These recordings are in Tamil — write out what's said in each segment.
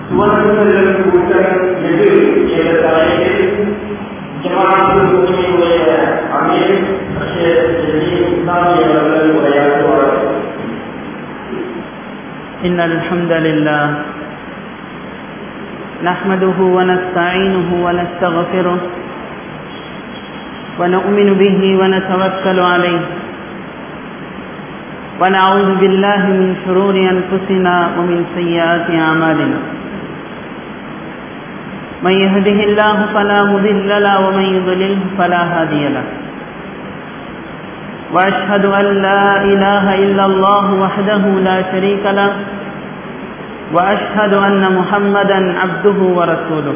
சுவனங்களுக்கு கூட்டம் எது என்ற தலைப்பில் ஜமாத்து முஸ்லிமுடைய அமீர் இஸ்லாமிய அவர்கள் உரையாற்றுவார்கள் إن الحمد لله نحمده ونستعينه ونستغفره ونؤمن به ونتوكل عليه ونعوذ بالله من شرور أنفسنا ومن سيئات أعمالنا من يهده الله فلا مضل له ومن يضلله فلا هادي له وأشهد أن لا إله إلا الله وحده لا شريك له وأشهد أن محمدا عبده ورسوله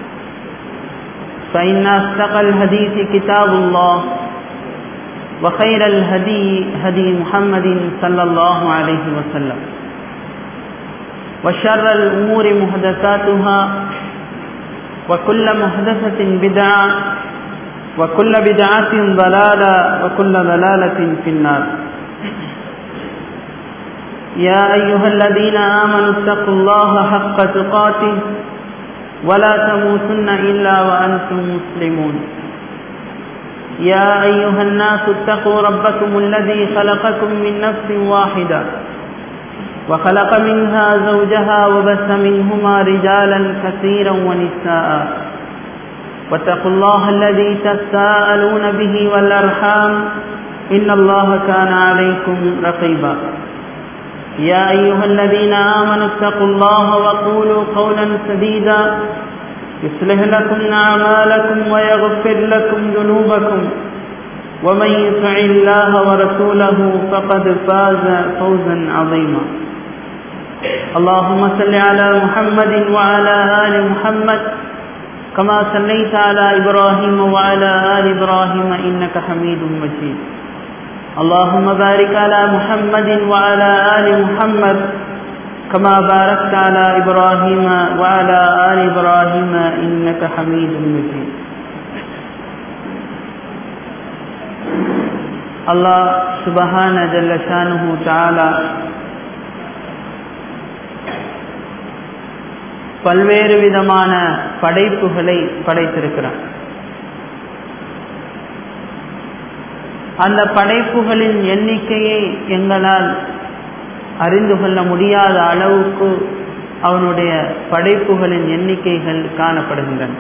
فإن أصدق الحديث كتاب الله وخير الهدي هدي محمد صلى الله عليه وسلم وشر الأمور محدثاتها وكل محدثة بدعة وكل بدعة ضلالة وكل ضلالة في النار يا أيها الذين آمنوا اتقوا الله حق تقاته ولا تموتن إلا وأنتم مسلمون يا أيها الناس اتقوا ربكم الذي خلقكم من نفس واحدة وخلق منها زوجها وبث منهما رجالا كثيرا ونساء واتقوا الله الذي تساءلون به والأرحام إن الله كان عليكم رقيبا يا أيها الذين آمنوا اتقوا الله وقولوا قولا سديدا يصلح لكم أعمالكم ويغفر لكم ذنوبكم ومن يطع الله ورسوله فقد فاز فوزا عظيما اللهم صل على محمد وعلى آل محمد كما صليت على إبراهيم وعلى آل إبراهيم إنك حميد مجيد اللهم بارك على محمد وعلى آل محمد كما باركت على إبراهيم وعلى آل إبراهيم إنك حميد مجيد الله سبحانه جل شانه تعالى பல்வேறு விதமான படைப்புகளை படைத்திருக்கிறார் அந்த படைப்புகளின் எண்ணிக்கையை எங்களால் அறிந்து கொள்ள முடியாத அளவுக்கு அவனுடைய படைப்புகளின் எண்ணிக்கைகள் காணப்படுகின்றன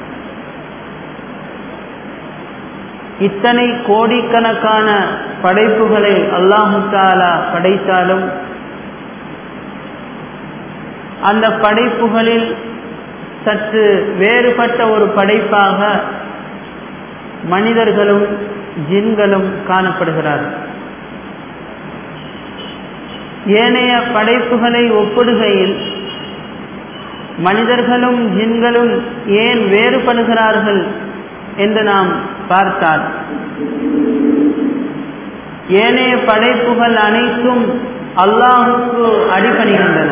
இத்தனை கோடிக்கணக்கான படைப்புகளை அல்லாஹு தாலா படைத்தாலும் அந்த படைப்புகளில் சற்று வேறுபட்ட ஒரு படைப்பாக மனிதர்களும் ஜின்களும் காணப்படுகிறார்கள் ஏனைய படைப்புகளை ஒப்பிடுகையில் மனிதர்களும் ஜின்களும் ஏன் வேறுபடுகிறார்கள் என்று நாம் பார்த்தால் ஏனைய படைப்புகள் அனைத்தும் அல்லாஹுக்கு அடிபணிகின்றன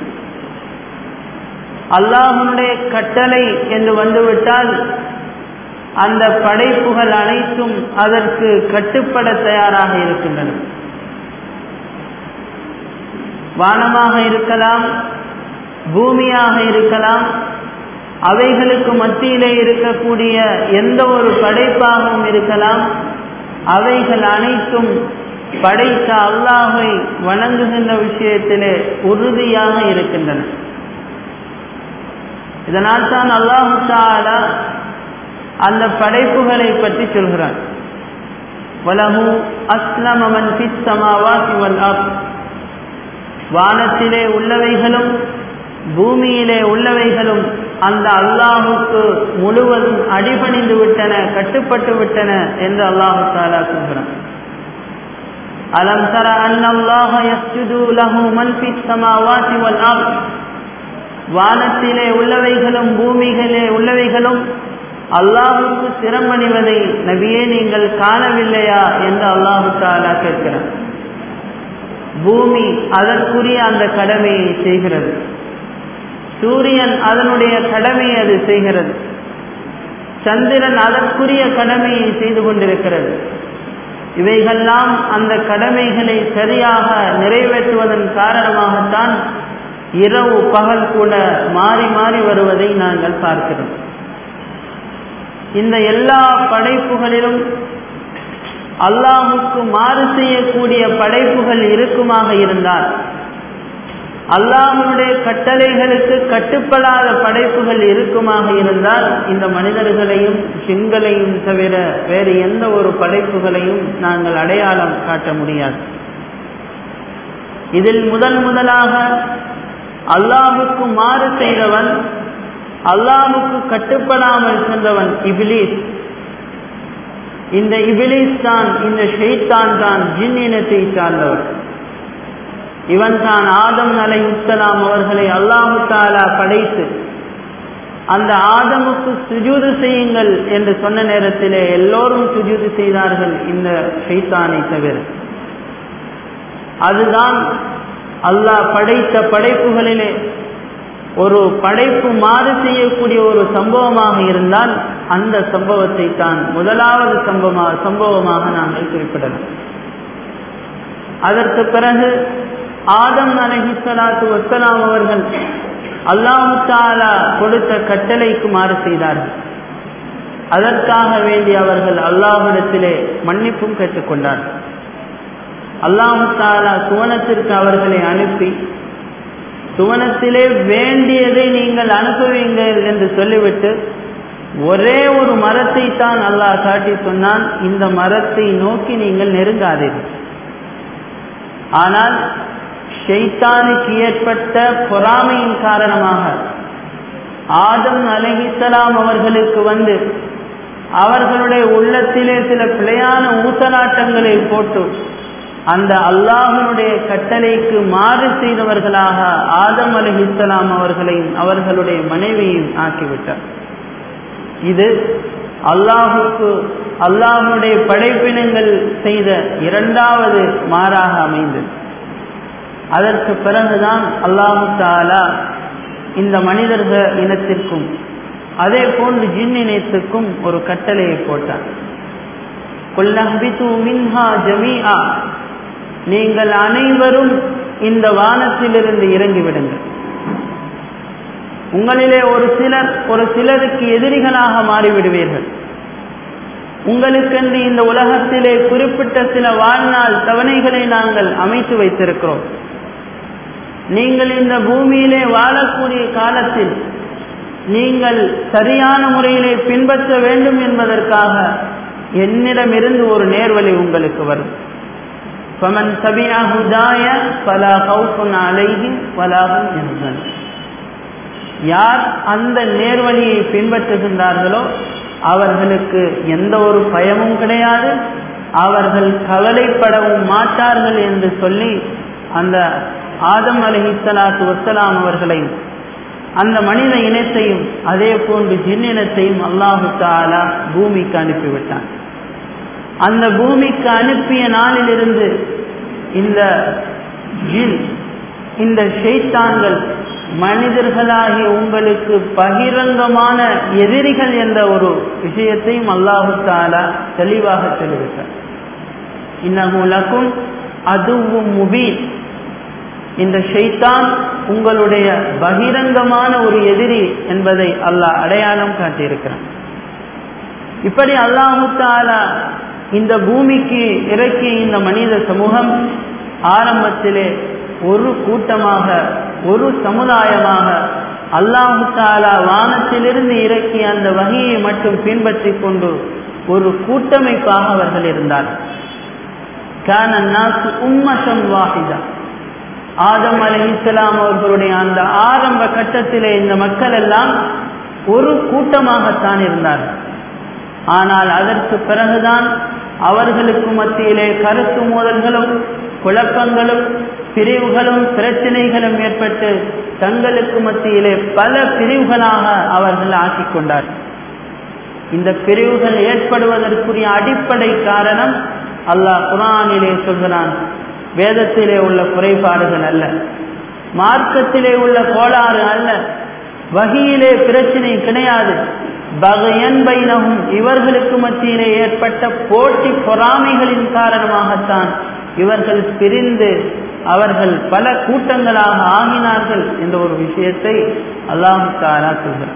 அல்லாஹனுடைய கட்டளை என்று வந்துவிட்டால் அந்த படைப்புகள் அனைத்தும் அதற்கு கட்டுப்பட தயாராக இருக்கின்றன வானமாக இருக்கலாம் பூமியாக இருக்கலாம் அவைகளுக்கு மத்தியிலே இருக்கக்கூடிய எந்த ஒரு படைப்பாகவும் இருக்கலாம் அவைகள் அனைத்தும் படைத்த அல்லாஹை வணங்குகின்ற விஷயத்திலே உறுதியாக இருக்கின்றன இதனால் தான் அல்லாஹு தாலா அந்த படைப்புகளை பற்றி சொல்கிறார் வலஹு அஸ்லம் அவன் சித்தமாவாசி வல் அப் வானத்திலே உள்ளவைகளும் பூமியிலே உள்ளவைகளும் அந்த அல்லாஹுக்கு முழுவதும் அடிபணிந்து விட்டன கட்டுப்பட்டு விட்டன என்று அல்லாஹு தாலா சொல்கிறான் அலம் தர அன்னல்லாஹ யஸ்ஜுது லஹு மன் ஃபிஸ் ஸமாவாதி வல் அர்த் வானத்திலே உள்ளவைகளும் பூமிகளே உள்ளவைகளும் அல்லாஹுக்கு சிரமணிவதை நபியே நீங்கள் காணவில்லையா என்று அல்லாஹு தாலா கேட்கிறார் பூமி அதற்குரிய அந்த கடமையை செய்கிறது சூரியன் அதனுடைய கடமையை அது செய்கிறது சந்திரன் அதற்குரிய கடமையை செய்து கொண்டிருக்கிறது இவைகள்லாம் அந்த கடமைகளை சரியாக நிறைவேற்றுவதன் காரணமாகத்தான் இரவு பகல் கூட மாறி மாறி வருவதை நாங்கள் பார்க்கிறோம் இந்த எல்லா படைப்புகளிலும் அல்லாஹுக்கு மாறு செய்யக்கூடிய படைப்புகள் இருக்குமாக இருந்தால் அல்லாஹனுடைய கட்டளைகளுக்கு கட்டுப்படாத படைப்புகள் இருக்குமாக இருந்தால் இந்த மனிதர்களையும் சிங்களையும் தவிர வேறு எந்த ஒரு படைப்புகளையும் நாங்கள் அடையாளம் காட்ட முடியாது இதில் முதன் முதலாக அல்லாஹுக்கு மாறு செய்தவன் அல்லாஹுக்கு கட்டுப்படாமல் சென்றவன் இபிலிஸ் இந்த இபிலிஸ் தான் இந்த ஷெய்தான் தான் ஜின் இனத்தை சார்ந்தவர் இவன் தான் ஆதம் அலை உத்தலாம் அவர்களை அல்லாஹு தாலா படைத்து அந்த ஆதமுக்கு சுஜூது செய்யுங்கள் என்று சொன்ன நேரத்திலே எல்லோரும் சுஜூது செய்தார்கள் இந்த ஷைத்தானை தவிர அதுதான் அல்லாஹ் படைத்த படைப்புகளிலே ஒரு படைப்பு மாறு செய்யக்கூடிய ஒரு சம்பவமாக இருந்தால் அந்த சம்பவத்தை தான் முதலாவது சம்பவமாக சம்பவமாக நாங்கள் குறிப்பிடலாம் அதற்கு பிறகு ஆதம் அலஹி சலாத்து வசலாம் அவர்கள் அல்லாஹு தாலா கொடுத்த கட்டளைக்கு மாறு செய்தார்கள் அதற்காக வேண்டி அவர்கள் அல்லாஹிடத்திலே மன்னிப்பும் கேட்டுக்கொண்டார்கள் அல்லாஹு தாலா சுவனத்திற்கு அவர்களை அனுப்பி சுவனத்திலே வேண்டியதை நீங்கள் அனுப்புவீங்கள் என்று சொல்லிவிட்டு ஒரே ஒரு மரத்தை தான் அல்லாஹ் காட்டி சொன்னான் இந்த மரத்தை நோக்கி நீங்கள் நெருங்காதீர்கள் ஆனால் ஷெய்தானுக்கு ஏற்பட்ட பொறாமையின் காரணமாக ஆதம் அலஹிசலாம் அவர்களுக்கு வந்து அவர்களுடைய உள்ளத்திலே சில பிழையான ஊசலாட்டங்களை போட்டு அந்த அல்லாஹனுடைய கட்டளைக்கு மாறு செய்தவர்களாக ஆதம் அலஹிசலாம் அவர்களையும் அவர்களுடைய மனைவியையும் ஆக்கிவிட்டார் இது அல்லாஹுக்கு அல்லாஹுடைய படைப்பினங்கள் செய்த இரண்டாவது மாறாக அமைந்தது அதற்கு பிறகுதான் அல்லாஹு தாலா இந்த மனிதர்கள் இனத்திற்கும் அதே போன்று ஜின் இனத்துக்கும் ஒரு கட்டளையை போட்டார் மின்ஹா ஜமீஆ நீங்கள் அனைவரும் இந்த வானத்திலிருந்து இறங்கிவிடுங்கள் உங்களிலே ஒரு சிலர் ஒரு சிலருக்கு எதிரிகளாக மாறிவிடுவீர்கள் உங்களுக்கென்று இந்த உலகத்திலே குறிப்பிட்ட சில வாழ்நாள் தவணைகளை நாங்கள் அமைத்து வைத்திருக்கிறோம் நீங்கள் இந்த பூமியிலே வாழக்கூடிய காலத்தில் நீங்கள் சரியான முறையிலே பின்பற்ற வேண்டும் என்பதற்காக என்னிடமிருந்து ஒரு நேர்வழி உங்களுக்கு வரும் ஃபமன் சபியா ஹுதாய பலா கௌஃபுன் அலைஹி பலாகும் என்றன் யார் அந்த நேர்வழியை பின்பற்றுகின்றார்களோ அவர்களுக்கு எந்த ஒரு பயமும் கிடையாது அவர்கள் கவலைப்படவும் மாட்டார்கள் என்று சொல்லி அந்த ஆதம் அலஹிசலாத்து வசலாம் அவர்களையும் அந்த மனித இனத்தையும் அதே போன்று ஜின் இனத்தையும் அல்லாஹு தாலா பூமிக்கு அனுப்பிவிட்டான் அந்த பூமிக்கு அனுப்பிய நாளிலிருந்து இந்த ஜின் இந்த ஷெய்தான்கள் மனிதர்களாகிய உங்களுக்கு பகிரங்கமான எதிரிகள் என்ற ஒரு விஷயத்தையும் அல்லாஹு தாலா தெளிவாக தெரிவித்தார் இன்னகுலக்கும் அதுவும் முபீன் இந்த ஷைத்தான் உங்களுடைய பகிரங்கமான ஒரு எதிரி என்பதை அல்லாஹ் அடையாளம் காட்டியிருக்கிறான் இப்படி அல்லாஹு தாலா இந்த பூமிக்கு இறக்கிய இந்த மனித சமூகம் ஆரம்பத்திலே ஒரு கூட்டமாக ஒரு சமுதாயமாக அல்லாஹு தாலா வானத்திலிருந்து இறக்கிய அந்த வகையை மட்டும் பின்பற்றி கொண்டு ஒரு கூட்டமைப்பாக அவர்கள் இருந்தார்கள் கான நாசு உம்மசம் வாஹிதா ஆதம் அலி இஸ்லாம் அவர்களுடைய அந்த ஆரம்ப கட்டத்திலே இந்த மக்கள் எல்லாம் ஒரு கூட்டமாகத்தான் இருந்தார்கள் ஆனால் அதற்கு பிறகுதான் அவர்களுக்கு மத்தியிலே கருத்து மோதல்களும் குழப்பங்களும் பிரிவுகளும் பிரச்சனைகளும் ஏற்பட்டு தங்களுக்கு மத்தியிலே பல பிரிவுகளாக அவர்கள் ஆக்கிக் கொண்டார்கள் இந்த பிரிவுகள் ஏற்படுவதற்குரிய அடிப்படை காரணம் அல்லாஹ் குரானிலே சொல்கிறான் வேதத்திலே உள்ள குறைபாடுகள் அல்ல மார்க்கத்திலே உள்ள கோளாறு அல்ல வகியிலே பிரச்சனை கிடையாது பகையன் பைனகும் இவர்களுக்கு மத்தியிலே ஏற்பட்ட போட்டி பொறாமைகளின் காரணமாகத்தான் இவர்கள் பிரிந்து அவர்கள் பல கூட்டங்களாக ஆகினார்கள் என்ற ஒரு விஷயத்தை அல்லாஹு தாலா சொல்கிறார்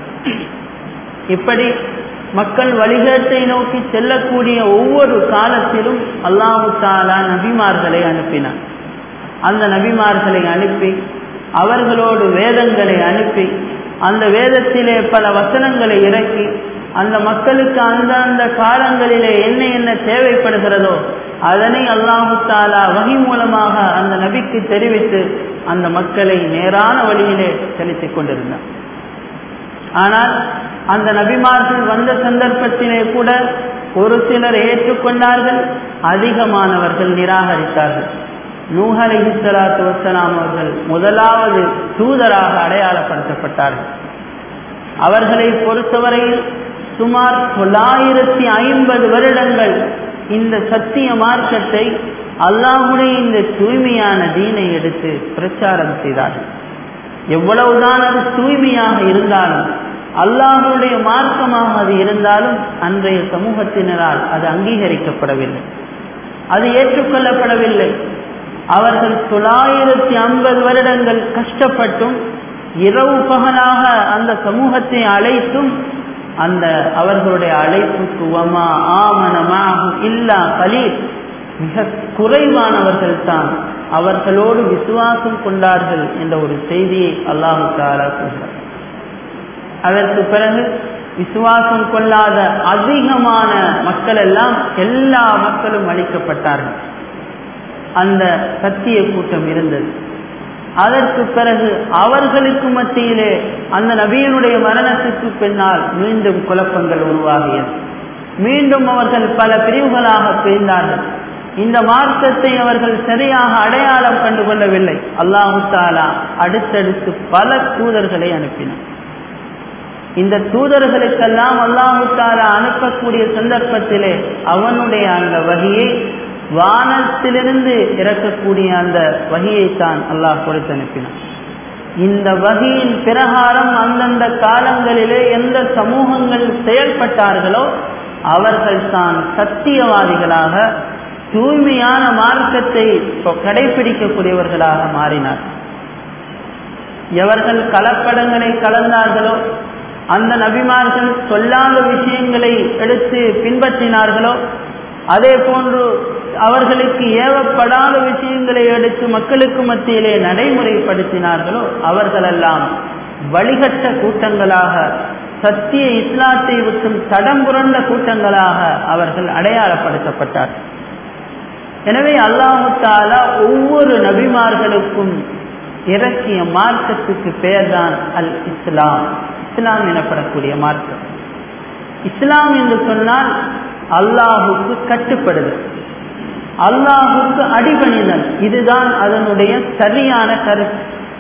இப்படி மக்கள் வழிகேட்டை நோக்கி செல்லக்கூடிய ஒவ்வொரு காலத்திலும் அல்லாஹு தாலா நபிமார்களை அனுப்பினார் அந்த நபிமார்களை அனுப்பி அவர்களோடு வேதங்களை அனுப்பி அந்த வேதத்திலே பல வசனங்களை இறக்கி அந்த மக்களுக்கு அந்தந்த காலங்களிலே என்ன என்ன தேவைப்படுகிறதோ அதனை அல்லாஹு தாலா வகை மூலமாக அந்த நபிக்கு தெரிவித்து அந்த மக்களை நேரான வழியிலே செலுத்திக் கொண்டிருந்தார் ஆனால் அந்த நபிமார்கள் வந்த சந்தர்ப்பத்திலே கூட ஒரு சிலர் ஏற்றுக்கொண்டார்கள் அதிகமானவர்கள் நிராகரித்தார்கள் நூஹ் அலி சலாத்து வசலாம் அவர்கள் முதலாவது தூதராக அடையாளப்படுத்தப்பட்டார்கள் அவர்களை பொறுத்தவரையில் சுமார் தொள்ளாயிரத்தி ஐம்பது வருடங்கள் இந்த சத்திய மார்க்கத்தை அல்லாஹுடைய இந்த தூய்மையான தீனை எடுத்து பிரச்சாரம் செய்தார்கள் எவ்வளவுதான் அது தூய்மையாக இருந்தாலும் அல்லாஹுடைய மார்க்கமாக அது இருந்தாலும் அன்றைய சமூகத்தினரால் அது அங்கீகரிக்கப்படவில்லை அது ஏற்றுக்கொள்ளப்படவில்லை அவர்கள் தொள்ளாயிரத்தி ஐம்பது வருடங்கள் கஷ்டப்பட்டும் இரவு பகலாக அந்த சமூகத்தை அழைத்தும் அந்த அவர்களுடைய அழைப்புக்கு வமா ஆமனமாகு இல்லா கலீல் மிக குறைவானவர்கள் தான் அவர்களோடு விசுவாசம் கொண்டார்கள் என்ற ஒரு செய்தியை அல்லாஹு தாலா சொல்கிறார் அதற்கு பிறகு விசுவாசம் கொள்ளாத அதிகமான மக்கள் எல்லாம் எல்லா மக்களும் அழிக்கப்பட்டார்கள் அந்த சத்திய கூட்டம் இருந்தது அதற்கு பிறகு அவர்களுக்கு மத்தியிலே அந்த நபியனுடைய மரணத்துக்கு பின்னால் மீண்டும் குழப்பங்கள் உருவாகியது மீண்டும் அவர்கள் பல பிரிவுகளாக பிரிந்தார்கள் இந்த மார்க்கத்தை அவர்கள் சரியாக அடையாளம் கண்டு கொள்ளவில்லை அல்லாஹு தாலா அடுத்தடுத்து பல தூதர்களை அனுப்பினார் இந்த தூதர்களுக்கெல்லாம் அல்லாஹு தாலா அனுப்பக்கூடிய சந்தர்ப்பத்திலே அவனுடைய அந்த வகையை வானத்திலிருந்து இறக்கக்கூடிய அந்த வகையைத்தான் அல்லாஹ் கொடுத்து அனுப்பினான் இந்த வகையின் பிரகாரம் அந்தந்த காலங்களிலே எந்த சமூகங்கள் செயல்பட்டார்களோ அவர்கள் தான் சத்தியவாதிகளாக தூய்மையான மார்க்கத்தை கடைபிடிக்கக்கூடியவர்களாக மாறினார் எவர்கள் கலப்படங்களை கலந்தார்களோ அந்த நபிமார்கள் சொல்லாத விஷயங்களை எடுத்து பின்பற்றினார்களோ அதே போன்று அவர்களுக்கு ஏவப்படாத விஷயங்களை எடுத்து மக்களுக்கு மத்தியிலே நடைமுறைப்படுத்தினார்களோ அவர்களெல்லாம் வழிகட்ட கூட்டங்களாக சத்திய இஸ்லாத்தை விட்டும் தடம் புரண்ட கூட்டங்களாக அவர்கள் அடையாளப்படுத்தப்பட்டார்கள் எனவே அல்லாஹு தாலா ஒவ்வொரு நபிமார்களுக்கும் இறக்கிய மார்க்கத்துக்கு பெயர்தான் அல் இஸ்லாம் இஸ்லாம் எனப்படக்கூடிய மார்க்கம் இஸ்லாம் என்று சொன்னால் அல்லாஹுக்கு கட்டுப்படுதல் அல்லாஹுக்கு அடிபணிதல் இதுதான் அதனுடைய சரியான கருத்து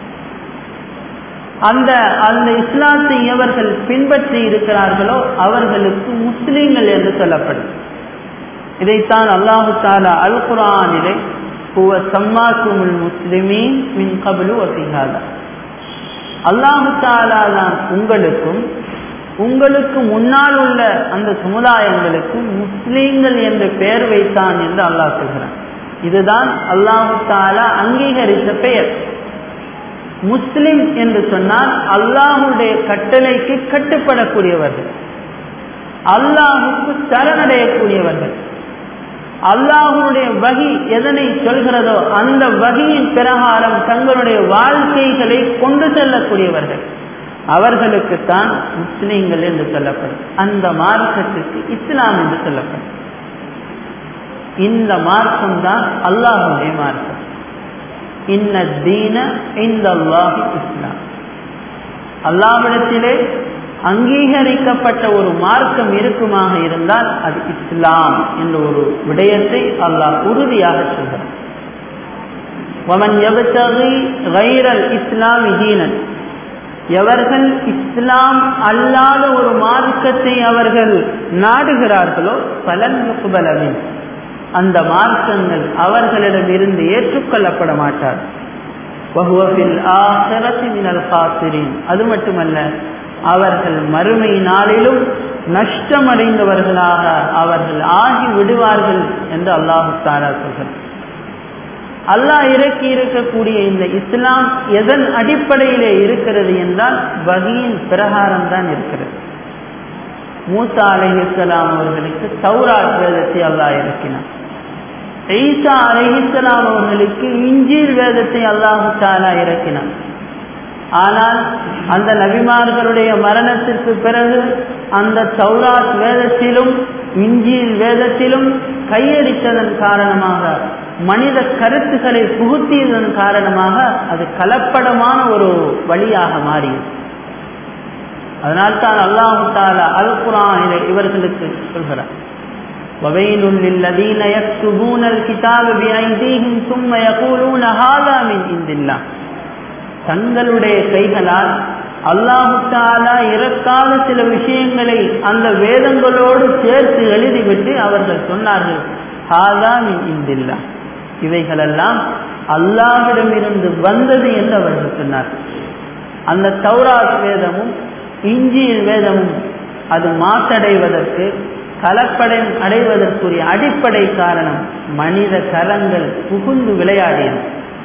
அந்த அந்த இஸ்லாத்தை எவர்கள் பின்பற்றி இருக்கிறார்களோ அவர்களுக்கு முஸ்லீம்கள் என்று சொல்லப்படும் இதைத்தான் அல்லாஹு தாலா அல் குரானிலே ஹுவ சம்மாக்குமுல் முஸ்லிமீன் மின் கபலு வசிகாதா அல்லாஹு தாலா தான் உங்களுக்கும் உங்களுக்கு முன்னால் உள்ள அந்த சமுதாயங்களுக்கு முஸ்லீம்கள் என்று பெயர் வைத்தான் என்று அல்லாஹ் சொல்கிறான் இதுதான் அல்லாஹு தாலா அங்கீகரித்த பெயர் முஸ்லிம் என்று சொன்னால் அல்லாஹுடைய கட்டளைக்கு கட்டுப்படக்கூடியவர்கள் அல்லாஹுக்கு சரணடையக்கூடியவர்கள் அல்லாஹுடைய வகி எதனை சொல்கிறதோ அந்த வகியின் பிரகாரம் தங்களுடைய வாழ்க்கைகளை கொண்டு செல்லக்கூடியவர்கள் அவர்களுக்குத்தான் முஸ்லீம்கள் என்று சொல்லப்படும் அந்த மார்க்கத்துக்கு இஸ்லாம் என்று சொல்லப்படும் இந்த மார்க்கம் தான் அல்லாஹுடைய மார்க்கம் இன்ன தீன இந்த அல்லாஹு இஸ்லாம் அல்லாவிடத்திலே அங்கீகரிக்கப்பட்ட ஒரு மார்க்கம் இருக்குமாக இருந்தால் அது இஸ்லாம் என்ற ஒரு விடயத்தை அல்லாஹ் உறுதியாக சொல்கிறார் வமன் எவத்தகை வைரல் இஸ்லாம் தீனன் எவர்கள் இஸ்லாம் அல்லாத ஒரு மார்க்கத்தை அவர்கள் நாடுகிறார்களோ பலன் முகுபலவின் அந்த மார்க்கங்கள் அவர்களிடம் இருந்து ஏற்றுக்கொள்ளப்பட மாட்டார் அது மட்டுமல்ல அவர்கள் மறுமை நாளிலும் நஷ்டமடைந்தவர்களாக அவர்கள் ஆகி விடுவார்கள் என்று அல்லாஹு தாரா சொல்கிறார் அல்லாஹ் இறக்கி இருக்கக்கூடிய இந்த இஸ்லாம் எதன் அடிப்படையிலே இருக்கிறது என்றால் வகியின் பிரகாரம் தான் இருக்கிறது மூசா அலைஹிஸ்லாம் அவர்களுக்கு தௌராத் வேதத்தை அல்லாஹ் இறக்கினார் ஈசா அலைஹிஸ்லாம் அவர்களுக்கு இஞ்சீர் வேதத்தை அல்லாஹு தாலா இறக்கினார் ஆனால் அந்த நபிமார்களுடைய மரணத்திற்கு பிறகு அந்த தௌராத் வேதத்திலும் இஞ்சியில் வேதத்திலும் கையடித்ததன் காரணமாக மனித கருத்துக்களை புகுத்தியதன் காரணமாக அது கலப்படமான ஒரு வழியாக மாறியது அதனால்தான் அல்லாஹு தாலா அல் குரான் இவர்களுக்கு சொல்கிறார் وَوَيْلٌ لِلَّذِينَ يَكْتُبُونَ الْكِتَابَ بِأَيْدِيهِمْ ثُمَّ يَقُولُونَ هَذَا مِنْ عِنْدِ اللَّهِ தங்களுடைய கைகளால் அல்லாஹு தாலா இறக்காத சில விஷயங்களை அந்த வேதங்களோடு சேர்த்து எழுதிவிட்டு அவர்கள் சொன்னார்கள் ஹாதா மின் இந்தில்லா இவைகளெல்லாம் அல்லாஹிடமிருந்து வந்தது என்று அவர்கள் சொன்னார்கள் அந்த தௌராத் வேதமும் இஞ்சியில் வேதமும் அது மாசடைவதற்கு கலப்படை அடைவதற்குரிய அடிப்படை காரணம் மனித கரங்கள் புகுந்து விளையாடியது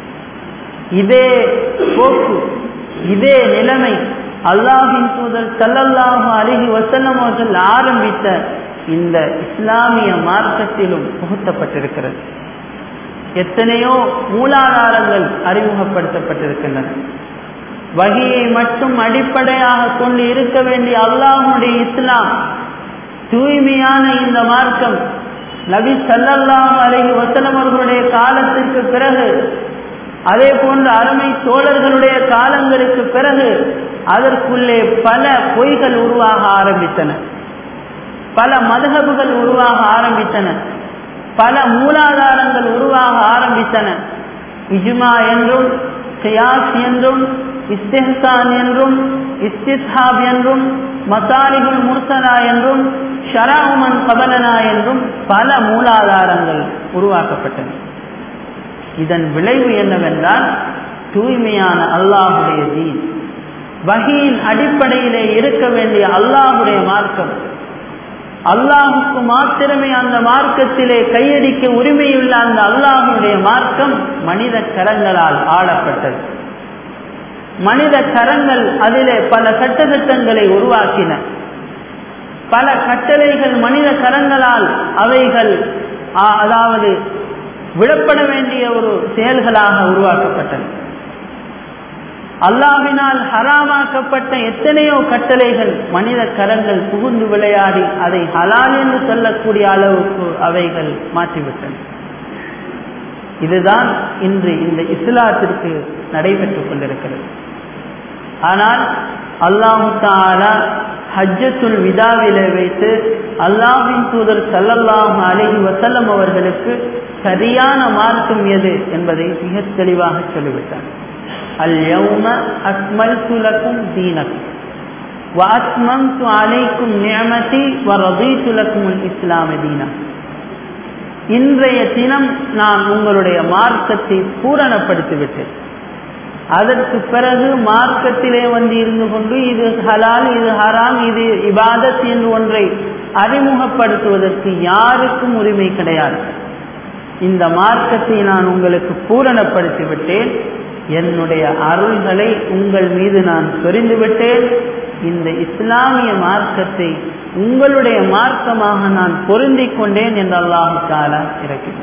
இதே போக்கு இதே நிலைமை அல்லாஹின் தூதர் சல்லல்லாஹு அலிஹி வசல்லம் அவர்கள் ஆரம்பித்த இந்த இஸ்லாமிய மார்க்கத்திலும் புகுத்தப்பட்டிருக்கிறது எத்தனையோ மூலாதாரங்கள் அறிமுகப்படுத்தப்பட்டிருக்கின்றன வகையை மட்டும் அடிப்படையாக கொண்டு இருக்க வேண்டிய அல்லாஹுடைய இஸ்லாம் தூய்மையான இந்த மார்க்கம் நபி சல்லல்லாஹு அலஹி வசலம் அவர்களுடைய காலத்திற்கு பிறகு அதே போன்று அருமை தோழர்களுடைய காலங்களுக்கு பிறகு அதற்குள்ளே பல பொய்கள் உருவாக ஆரம்பித்தன பல மதுகபுகள் உருவாக ஆரம்பித்தன பல மூலாதாரங்கள் உருவாக ஆரம்பித்தன இஜ்மா என்றும் கியாஸ் என்றும் இஸ்திஹான் என்றும் இஸ்திஹாப் என்றும் மசாலிகுல் முர்சலா என்றும் ஷராவுமன் கபலனா என்றும் பல மூலாதாரங்கள் உருவாக்கப்பட்டன இதன் விளைவு என்னவென்றால் தூய்மையான அல்லாஹுடைய தீன் வகையின் அடிப்படையிலே இருக்க வேண்டிய அல்லாஹுடைய மார்க்கம் அல்லாஹுக்கு மாத்திரமே அந்த மார்க்கத்திலே கையடிக்க உரிமையுள்ள அந்த அல்லாஹுடைய மார்க்கம் மனித கரங்களால் ஆளப்பட்டது மனித கரங்கள் அதிலே பல சட்டத்திட்டங்களை உருவாக்கின பல கட்டளைகள் மனித கரங்களால் அவைகள் அதாவது விடப்பட வேண்டிய ஒரு செயல்களாக உருவாக்கப்பட்டன அல்லாவினால் ஹராமாக்கப்பட்ட எத்தனையோ கட்டளைகள் மனித கரங்கள் புகுந்து விளையாடி அதை ஹலால் என்று சொல்லக்கூடிய அளவுக்கு அவைகள் மாற்றிவிட்டன இதுதான் இன்று இந்த இஸ்லாத்திற்கு நடைபெற்றுக் கொண்டிருக்கிறது ஆனால் அல்லாஹு தாலா ஹஜ்ஜத்துல் விதாவிலே வைத்து அல்லாஹின் தூதர் சல்லல்லாஹு அலஹி வசல்லம் அவர்களுக்கு சரியான மார்க்கம் எது என்பதை மிக தெளிவாக சொல்லிவிட்டார் அல் யௌம அக்மல்து லக்கும் தீனக்கும் وأتممت عليكم نعمتي ورضيت لكم الإسلام دينا இன்றைய தினம் நான் உங்களுடைய மார்க்கத்தை பூரணப்படுத்திவிட்டேன் அதற்கு பிறகு மார்க்கத்திலே வந்து இருந்து கொண்டு இது ஹலால் இது ஹராம் இது இபாதத் என்று ஒன்றை அறிமுகப்படுத்துவதற்கு யாருக்கும் உரிமை கிடையாது இந்த மார்க்கத்தை நான் உங்களுக்கு பூரணப்படுத்தி விட்டேன் என்னுடைய அருள்களை உங்கள் மீது நான் சொரிந்து விட்டேன் இந்த இஸ்லாமிய மார்க்கத்தை உங்களுடைய மார்க்கமாக நான் பொருந்திக் கொண்டேன் என்று அல்லாஹு தாலா இறக்கிறார்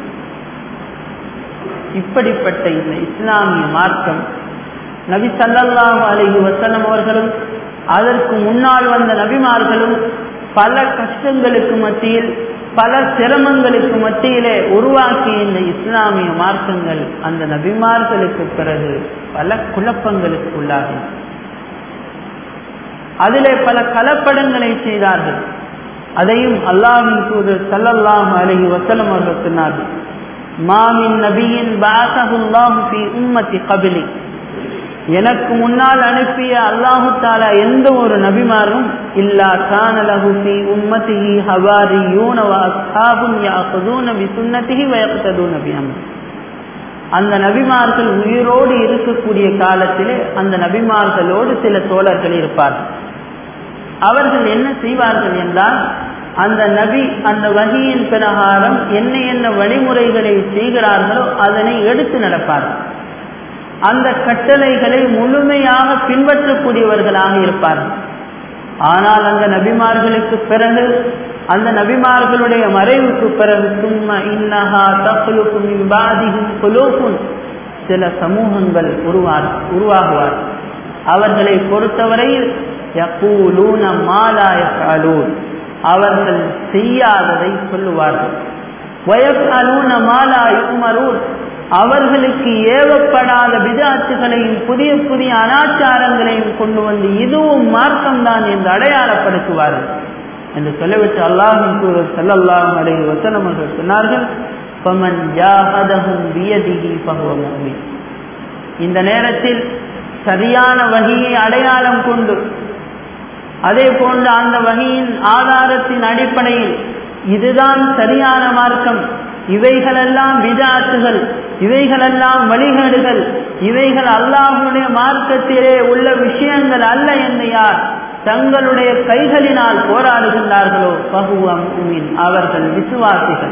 இப்படிப்பட்ட இந்த இஸ்லாமிய மார்க்கம் நபி சல்லல்லாஹு அலைஹி வசல்லம் அவர்களும் அதற்கு முன்னால் வந்த நபிமார்களும் பல கஷ்டங்களுக்கு மத்தியில் பல சிரமங்களுக்கு மத்தியிலே உருவாக்கிய இந்த இஸ்லாமிய மார்க்கங்கள் அந்த நபிமார்களுக்கு பிறகு பல குழப்பங்களுக்கு உள்ளாகின அதிலே பல கலப்படங்களை செய்தார்கள் அதையும் அல்லாஹின் தூதர் சல்லல்லாஹு அலைஹி வசல்லம் அவர்கள் சொன்னார்கள் மாமின் நபியின் பாசகுல்லாஹு ஃபி உம்மத்தி கபிலி எனக்கு முன்னால் அனுப்பிய அல்லாஹு தாலா எந்த ஒரு நபிமாரும் இல்லா கானலஹு ஃபி உம்மத்திஹி ஹவாரியூன வ அஸ்ஹாபுன் யாഖுதூன பி சுன்னத்திஹி வ யக்ததூன பி அம்ரி அந்த நபிமார்கள் உயிரோடு இருக்கக்கூடிய காலத்திலே அந்த நபிமார்களோடு சில தோழர்கள் இருப்பார்கள் அவர்கள் என்ன செய்வார்கள் என்றால் அந்த நபி அந்த வகையின் பிரகாரம் என்ன என்ன வழிமுறைகளை செய்கிறார்களோ அதனை எடுத்து நடப்பார்கள் அந்த கட்டளைகளை முழுமையாக பின்பற்றக்கூடியவர்களாக இருப்பார்கள் ஆனால் அந்த நபிமார்களுக்கு பிறகு அந்த நபிமார்களுடைய மறைவுக்கு பிறகு சும்மா இன்னஹா தகுலுக்கும் இம்பாதிகும் குலோக்கும் சில சமூகங்கள் உருவார் உருவாகுவார் அவர்களை பொறுத்தவரையில் யகூலூன மாலா யஃஅலூன் அவர்கள் செய்யாததை சொல்லுவார்கள் வயஃஅலூன மாலா யுமரூன் அவர்களுக்கு ஏவப்படாத விதாத்துகளையும் புதிய புதிய அனாச்சாரங்களையும் கொண்டு வந்து இதுவும் மார்க்கம்தான் என்று அடையாளப்படுத்துவார்கள் என்று சொல்லிவிட்டு அல்லாஹின் தூதர் ஸல்லல்லாஹு அலைஹி வஸல்லம் அவர்கள் சொன்னார்கள் ஃபமன் ஜாஹதஹும் பியதிஹி ஃபஹுவ முஃமின் இந்த நேரத்தில் சரியான வகையை அடையாளம் கொண்டு அதே போன்று அந்த வகையின் ஆதாரத்தின் அடிப்படையில் இதுதான் சரியான மார்க்கம் இவைகளெல்லாம் விதாத்துகள் இவைகளெல்லாம் வழிகேடுகள் இவைகள் அல்லாஹுடைய மார்க்கத்திலே உள்ள விஷயங்கள் அல்ல என்று யார் தங்களுடைய கைகளினால் போராடுகின்றார்களோ பகுவம் அவர்கள் விசுவாசிகள்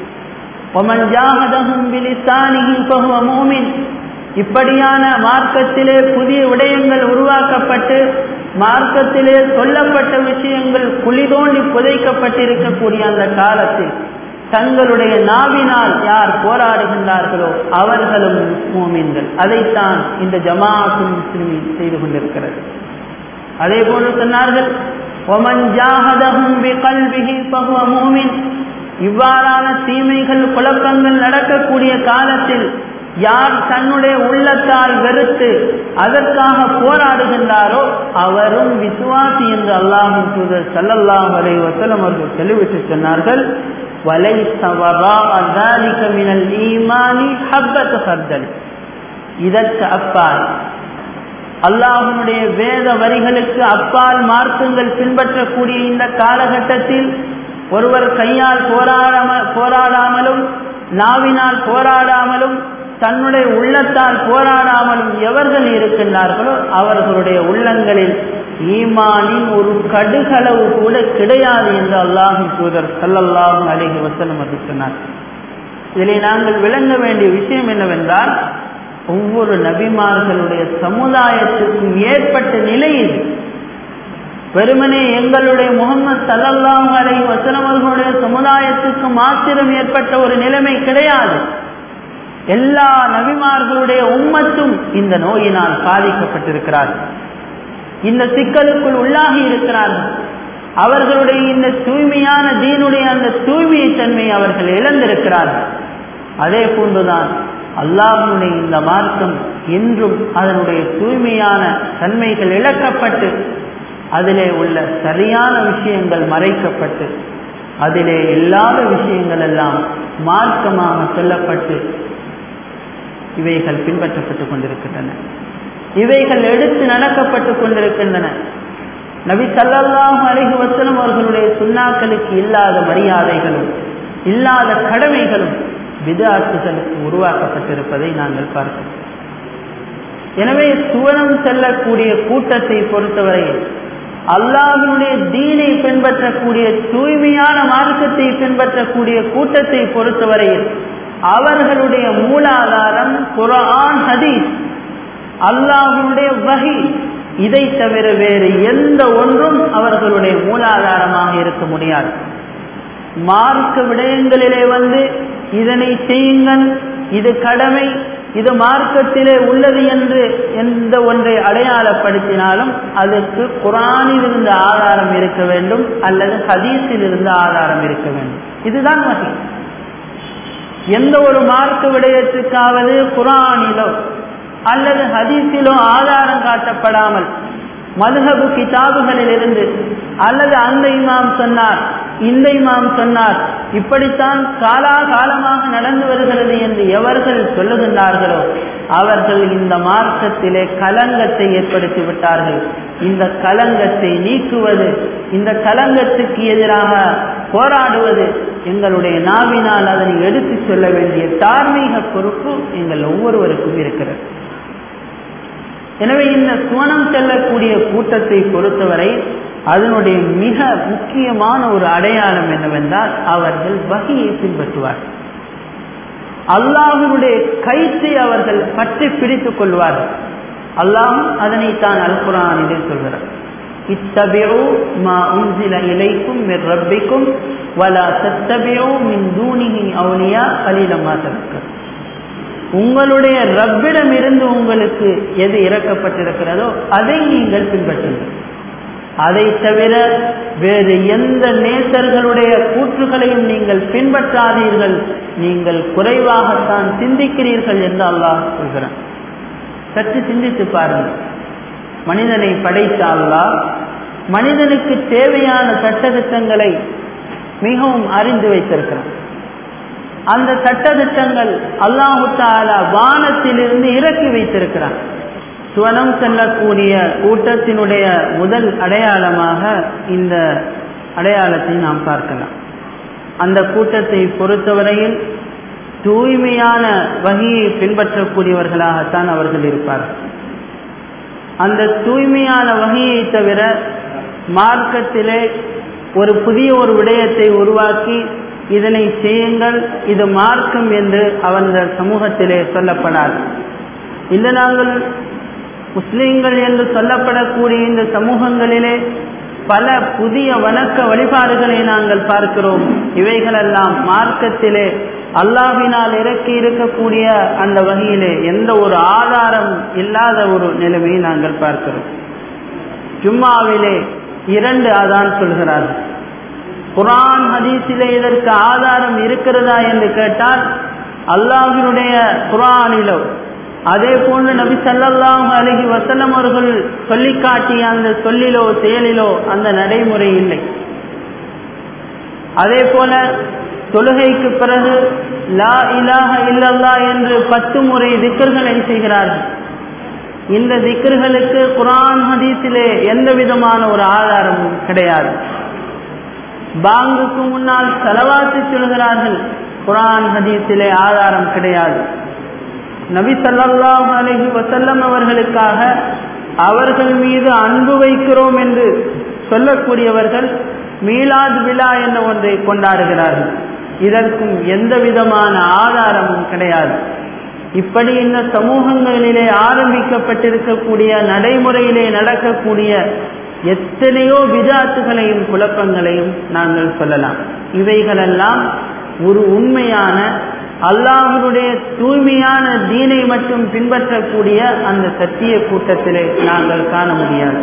ஒமன் ஜாகதகும் பிலிசானிகி பகுவ மூமின் இப்படியான மார்க்கத்திலே புதிய விடயங்கள் உருவாக்கப்பட்டு மார்க்கத்திலே சொல்லப்பட்ட விஷயங்கள் குழி தோண்டி புதைக்கப்பட்டிருக்கக்கூடிய அந்த காலத்தில் தங்களுடைய நாவினால் யார் போராடுகின்றார்களோ அவர்களும் மூமின்கள் அதைத்தான் இந்த ஜமாத்து முஸ்லிமின் செய்து கொண்டிருக்கிறது அதே போன்று சொன்னார்கள் ஒமன் ஜாஹதஹும் பிகல்பிஹி ஃபஹுவ மூமின் இவ்வாறான தீமைகள் குழப்பங்கள் நடக்கக்கூடிய காலத்தில் யார் தன்னுடைய உள்ளத்தால் வெறுத்து அதற்காக போராடுகின்றாரோ அவரும் விசுவாசி என்று அல்லாஹின் தூதர் சல்லல்லாஹ் அலை வசலம் அவர்கள் தெளிவிட்டு சொன்னார்கள் وَلَيْسَ وَرَاءَ ذَلِكَ مِنَ الْإِيمَانِ حَبَّةُ خَرْدَلٍ இதற்கு அப்பால் அல்லாஹனுடைய வேத வரிகளுக்கு அப்பால் மார்க்கங்கள் பின்பற்றக்கூடிய இந்த காலகட்டத்தில் ஒருவர் கையால் போராடாம போராடாமலும் நாவினால் போராடாமலும் தன்னுடைய உள்ளத்தால் போராடாமலும் எவர்கள் இருக்கின்றார்களோ அவர்களுடைய உள்ளங்களில் ஈமானின் ஒரு கடுகளவு கூட கிடையாது என்று அல்லாஹின் தூதர் சல்லல்லாஹும் அலிஹி வசலம் அது சொன்னார் இதிலே நாங்கள் விளங்க வேண்டிய விஷயம் என்னவென்றால் ஒவ்வொரு நபிமார்களுடைய சமுதாயத்துக்கும் ஏற்பட்ட நிலை இது வெறுமனே எங்களுடைய முகமது சல்லல்லாஹு அலைஹி வஸல்லம் அவர்களுடைய சமுதாயத்துக்கு மாத்திரம் ஏற்பட்ட ஒரு நிலைமை கிடையாது எல்லா நபிமார்களுடைய உம்மத்தும் இந்த நோயினால் பாதிக்கப்பட்டிருக்கிறார்கள் இந்த சிக்கலுக்குள் உள்ளாகி இருக்கிறார்கள் அவர்களுடைய இந்த தூய்மையான தீனுடைய அந்த தூய்மையை தன்மை அவர்கள் இழந்திருக்கிறார்கள் அதே போன்றுதான் அல்லாஹனுடைய இந்த மார்க்கம் என்றும் அதனுடைய தூய்மையான தன்மைகள் இழக்கப்பட்டு அதிலே உள்ள சரியான விஷயங்கள் மறைக்கப்பட்டு அதிலே இல்லாத விஷயங்கள் எல்லாம் மார்க்கமாக சொல்லப்பட்டு இவைகள் பின்பற்றப்பட்டுக் கொண்டிருக்கின்றன இவைகள் எடுத்து நடக்கப்பட்டு கொண்டிருக்கின்றன நபி சல்லல்லாஹு அலைஹி வஸல்லம் அவர்களுடைய சுண்ணாக்களுக்கு இல்லாத மரியாதைகளும் இல்லாத கடமைகளும் விதாத்துகளுக்கு உருவாக்கப்பட்டிருப்பதை நாங்கள் பார்க்கிறோம் எனவே சுவனம் செல்லக்கூடிய கூட்டத்தை பொறுத்தவரையில் அல்லாஹினுடைய தீனை பின்பற்றக்கூடிய தூய்மையான மார்க்கத்தை பின்பற்றக்கூடிய கூட்டத்தை பொறுத்தவரையில் அவர்களுடைய மூலாதாரம் குரான் ஹதீஸ் அல்லாஹுடைய வகை இதை தவிர வேறு எந்த ஒன்றும் அவர்களுடைய மூலாதாரமாக இருக்க முடியாது மார்க்க விடயங்களிலே வந்து இதனை செய்யுங்கள் இது கடமை இது மார்க்கத்திலே உள்ளது என்று எந்த ஒன்றை அடையாளப்படுத்தினாலும் அதற்கு குரானில் இருந்த ஆதாரம் இருக்க வேண்டும் அல்லது ஹதீஸில் இருந்த ஆதாரம் இருக்க வேண்டும் இதுதான் வகை எந்த ஒரு மார்க்க விடயத்துக்காவது குரானிலோ அல்லது ஹதீஸிலோ ஆதாரம் காட்டப்படாமல் மதுஹபு கிதாபுகளில் இருந்து அல்லது அந்த இமாம் சொன்னார் இந்த இமாம் சொன்னார் இப்படித்தான் காலாகாலமாக நடந்து வருகிறது என்று எவர்கள் சொல்லுகின்றார்களோ அவர்கள் இந்த மார்க்கத்திலே கலங்கத்தை ஏற்படுத்தி விட்டார்கள் இந்த கலங்கத்தை நீக்குவது இந்த கலங்கத்துக்கு எதிராக போராடுவது எங்களுடைய நாவினால் அதனை எடுத்து சொல்ல வேண்டிய தார்மீக பொறுப்பு எங்கள் ஒவ்வொருவருக்கும் இருக்கிறது எனவே இந்த சுவனம் செல்லக்கூடிய கூட்டத்தை பொறுத்தவரை அதனுடைய மிக முக்கியமான ஒரு அடையாளம் என்னவென்றால் அவர்கள் வகையை பின்பற்றுவார்கள் அல்லாஹினுடைய கயிற்றை அவர்கள் பற்றி பிடித்துக் கொள்வார்கள் அல்லாஹ் அதனைத்தான் அல் குரானிலே சொல்கிறார் இத்தபியோ மா உன்சில இலைக்கும் மிர் ரப்பிக்கும் வலா தத்தபியோ மின் தூணிகி அவுலியா கலீலமா தவிர்க்க உங்களுடைய ரப்பிடம் இருந்து உங்களுக்கு எது இறக்கப்பட்டிருக்கிறதோ அதை நீங்கள் பின்பற்றுங்கள் அதை தவிர வேறு எந்த நேசர்களுடைய கூற்றுகளையும் நீங்கள் பின்பற்றாதீர்கள் நீங்கள் குறைவாகத்தான் சிந்திக்கிறீர்கள் என்று அல்லாஹ் சொல்கிறான் சற்று சிந்தித்து பாருங்கள் மனிதனை படைத்த அல்லாஹ் மனிதனுக்கு தேவையான சட்டத்திட்டங்களை மிகவும் அறிந்து வைத்திருக்கிறான் அந்த சட்டத்திட்டங்கள் அல்லாஹு தாலா வானத்திலிருந்து இறக்கி வைத்திருக்கிறான் சுவனம் செல்லக்கூடிய கூட்டத்தினுடைய முதல் அடையாளமாக இந்த அடையாளத்தை நாம் பார்க்கலாம் அந்த கூட்டத்தை பொறுத்தவரையில் தூய்மையான வகையை பின்பற்றக்கூடியவர்களாகத்தான் அவர்கள் இருப்பார்கள் அந்த தூய்மையான வகையை தவிர மார்க்கத்திலே ஒரு புதிய ஒரு விடயத்தை உருவாக்கி இதனை செய்யுங்கள் இது மார்க்கம் என்று அவந்த சமூகத்திலே சொல்லப்படாது இல்லை நாங்கள் முஸ்லிம்கள் என்று சொல்லப்படக்கூடிய இந்த சமூகங்களிலே பல புதிய வணக்க வழிபாடுகளை நாங்கள் பார்க்கிறோம் இவைகளெல்லாம் மார்க்கத்திலே அல்லாவினால் இறக்கி இருக்கக்கூடிய அந்த வகையிலே எந்த ஒரு ஆதாரம் இல்லாத ஒரு நிலைமையை நாங்கள் பார்க்கிறோம் ஜும்மாவிலே இரண்டு அதான் சொல்கிறார்கள் குரான் ஹதீஸிலே இதற்கு ஆதாரம் இருக்கிறதா என்று கேட்டால் அல்லாஹினுடைய குரானிலோ அதே போன்று நபி சல்லல்லாஹு அலஹி வசல்லம் அவர்கள் சொல்லி காட்டிய அந்த சொல்லிலோ செயலிலோ அந்த நடைமுறை இல்லை அதே போல தொழுகைக்கு பிறகு லா இலாஹ இல்லல்லா என்று பத்து முறை திக்கர்களை செய்கிறார்கள் இந்த திக்கர்களுக்கு குரான் ஹதீஸிலே எந்த விதமான ஒரு ஆதாரமும் கிடையாது பாங்குக்கு முன்னால் செலவாத்து சொல்கிறார்கள் குரான் ஹதீஸிலே ஆதாரம் கிடையாது நபி சல்லாஹ் அலஹி வசல்லம் அவர்களுக்காக அவர்கள் மீது அன்பு வைக்கிறோம் என்று சொல்லக்கூடியவர்கள் மீலாத் விழா என்ற ஒன்றை கொண்டாடுகிறார்கள் இதற்கும் எந்த விதமான ஆதாரமும் கிடையாது இப்படி இந்த சமூகங்களிலே ஆரம்பிக்கப்பட்டிருக்கக்கூடிய நடைமுறையிலே நடக்கக்கூடிய எத்தனையோ விதாத்துகளையும் குழப்பங்களையும் நாங்கள் சொல்லலாம் இவைகளெல்லாம் ஒரு உண்மையான அல்லாஹனுடைய தூய்மையான தீனை மட்டும் பின்பற்றக்கூடிய அந்த சத்திய கூட்டத்திலே நாங்கள் காண முடியாது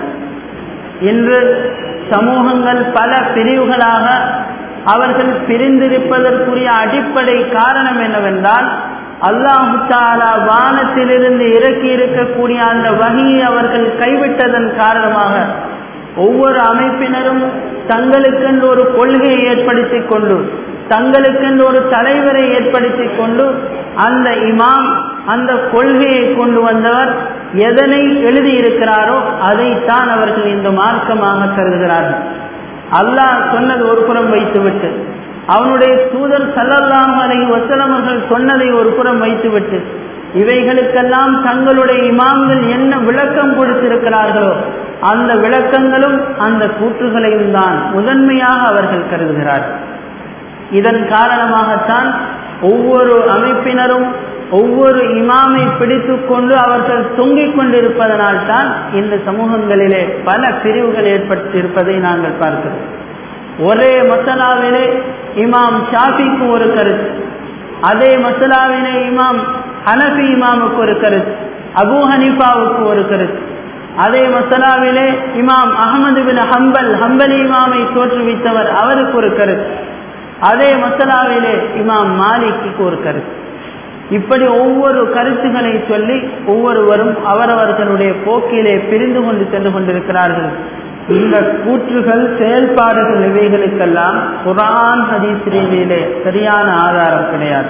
இன்று சமூகங்கள் பல பிரிவுகளாக அவர்கள் பிரிந்திருப்பதற்குரிய அடிப்படை காரணம் என்னவென்றால் அல்லாஹு தாலா வானத்திலிருந்து இறக்கி இருக்கக்கூடிய அந்த வகையை அவர்கள் கைவிட்டதன் காரணமாக ஒவ்வொரு அமைப்பினரும் தங்களுக்கென்று ஒரு கொள்கையை ஏற்படுத்தி கொண்டு தங்களுக்கென்று ஒரு தலைவரை ஏற்படுத்தி கொண்டு அந்த இமாம் அந்த கொள்கையை கொண்டு வந்தவர் எதனை எழுதியிருக்கிறாரோ அதைத்தான் அவர்கள் இந்த மார்க்கமாக கருதுகிறார்கள் அல்லாஹ் சொன்னது ஒரு புறம் வைத்துவிட்டு அவனுடைய தூதர் சல்லல்லாஹு அலைஹி வஸல்லம் அவர்கள் சொன்னதை ஒரு புறம் வைத்துவிட்டு இவைகளுக்கெல்லாம் தங்களுடைய இமாம்கள் என்ன விளக்கம் கொடுத்திருக்கிறார்களோ அந்த விளக்கங்களும் அந்த கூற்றுகளையும் தான் முதன்மையாக அவர்கள் கருதுகிறார்கள் இதன் காரணமாகத்தான் ஒவ்வொரு அமைப்பினரும் ஒவ்வொரு இமாமை பிடித்து கொண்டு அவர்கள் தொங்கிக் கொண்டிருப்பதனால்தான் இந்த சமூகங்களிலே பல பிரிவுகள் ஏற்பட்டிருப்பதை நாங்கள் பார்க்கிறோம் ஒரே மசலாவிலே இமாம் ஷாஃபிக்கு ஒரு கருத்து அதே மசலாவிலே இமாம் ஹனஃபி இமாமுக்கு ஒரு கருத்து அபு ஹனீஃபாவுக்கு ஒரு கருத்து அதே மசலாவிலே இமாம் அகமது பின் ஹம்பல் ஹம்பலி இமாமை தோற்றுவித்தவர் அவருக்கு ஒரு கருத்து அதே மசலாவிலே இமாம் மாலிக்கு ஒரு கருத்து இப்படி ஒவ்வொரு கருத்துக்களை சொல்லி ஒவ்வொருவரும் அவரவர்களுடைய போக்கிலே பிரிந்து கொண்டு சென்று கொண்டிருக்கிறார்கள் இந்த கூற்றுகள் செயல்பாடுகள் இவைகளுக்கெல்லாம் குரான் ஹதீஸ்ரீனிலே சரியான ஆதாரம் கிடையாது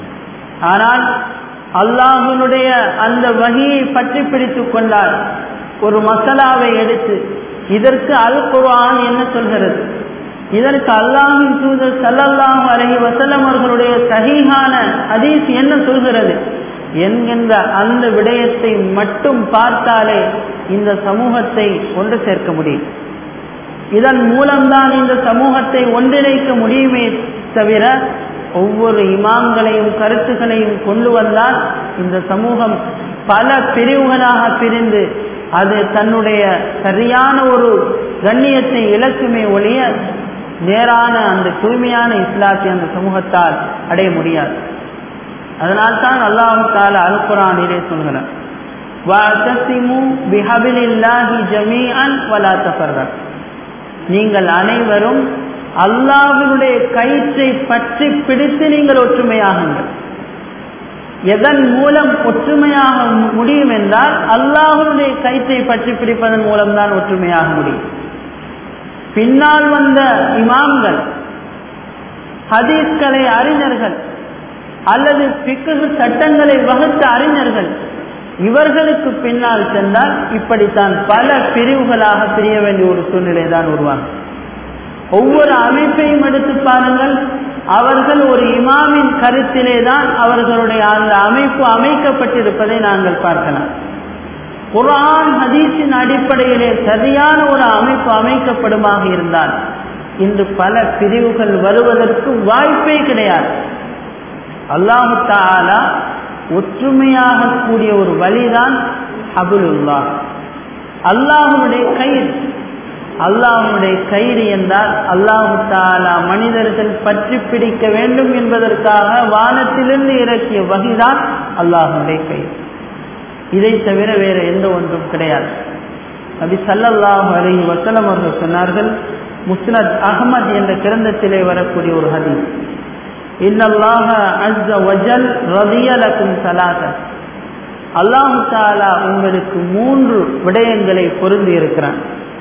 ஆனால் அல்லாஹனுடைய அந்த வகையை பற்றி பிடித்து கொண்டால் ஒரு மசாலாவை எடுத்து இதற்கு அல் குர்ஆன் என்ன சொல்கிறது இதற்கு அல்லாஹின் தூதர் சல்லல்லாஹு அலஹி வசல்லம் அவர்களுடைய சகிஹான ஹதீஸ் என்ன சொல்கிறது என்கின்ற அந்த விடயத்தை மட்டும் பார்த்தாலே இந்த சமூகத்தை ஒன்று சேர்க்க முடியும் இதன் மூலம்தான் இந்த சமூகத்தை ஒன்றிணைக்க முடியுமே தவிர ஒவ்வொரு இமாம்களையும் கருத்துக்களையும் கொண்டு வந்தால் இந்த சமூகம் பல பிரிவுகளாக பிரிந்து அது தன்னுடைய சரியான ஒரு கண்ணியத்தை இழக்குமே ஒழிய நேரான அந்த தூய்மையான இஸ்லாத்தை அந்த சமூகத்தால் அடைய முடியாது அதனால்தான் அல்லாஹு தால அல் குரானிலே சொல்கிறார் நீங்கள் அனைவரும் அல்லாஹினுடைய கயிற்றை பற்றி பிடித்து நீங்கள் ஒற்றுமையாகுங்கள் எதன் மூலம் ஒற்றுமையாக முடியும் என்றால் அல்லாஹனுடைய கயிற்றை பற்றி பிடிப்பதன் மூலம்தான் ஒற்றுமையாக முடியும் பின்னால் வந்த இமாம்கள் ஹதீஸ்களை அறிஞர்கள் அல்லது பிக்கு சட்டங்களை வகுத்த அறிஞர்கள் இவர்களுக்கு பின்னால் சென்றால் இப்படித்தான் பல பிரிவுகளாக பிரிய வேண்டிய ஒரு சூழ்நிலை தான் உருவாகும் ஒவ்வொரு அமைப்பையும் எடுத்து பாருங்கள் அவர்கள் ஒரு இமாமின் கருத்திலே தான் அவர்களுடைய அந்த அமைப்பு அமைக்கப்பட்டிருப்பதை நாங்கள் பார்க்கலாம் குரான் ஹதீஸின் அடிப்படையிலே சரியான ஒரு அமைப்பு அமைக்கப்படுமாக இருந்தால் இன்று பல பிரிவுகள் வருவதற்கு வாய்ப்பே கிடையாது அல்லாஹு தாலா ஒற்றுமையாக கூடிய ஒரு வழிதான் ஹபுலுல்லா அல்லாஹுடைய கயிறு அல்லாஹுடைய கயிறு என்றால் அல்லாஹு தாலா மனிதர்கள் பற்றி பிடிக்க வேண்டும் என்பதற்காக வானத்திலிருந்து இறக்கிய வகைதான் அல்லாஹுடைய கயிறு இதை தவிர வேற எந்த ஒன்றும் கிடையாது நபி சல்லல்லாஹு அலஹி வசலம் அவர்கள் சொன்னார்கள் முஸ்னத் அகமது என்ற கிரந்தத்திலே வரக்கூடிய ஒரு ஹதீஸ் இன்னல்லாஹ அஸ்ஸ வஜல் ரதியலக்கும் சலாத அல்லாஹு தாலா உங்களுக்கு மூன்று விடயங்களை பொருந்தி இருக்கிறான்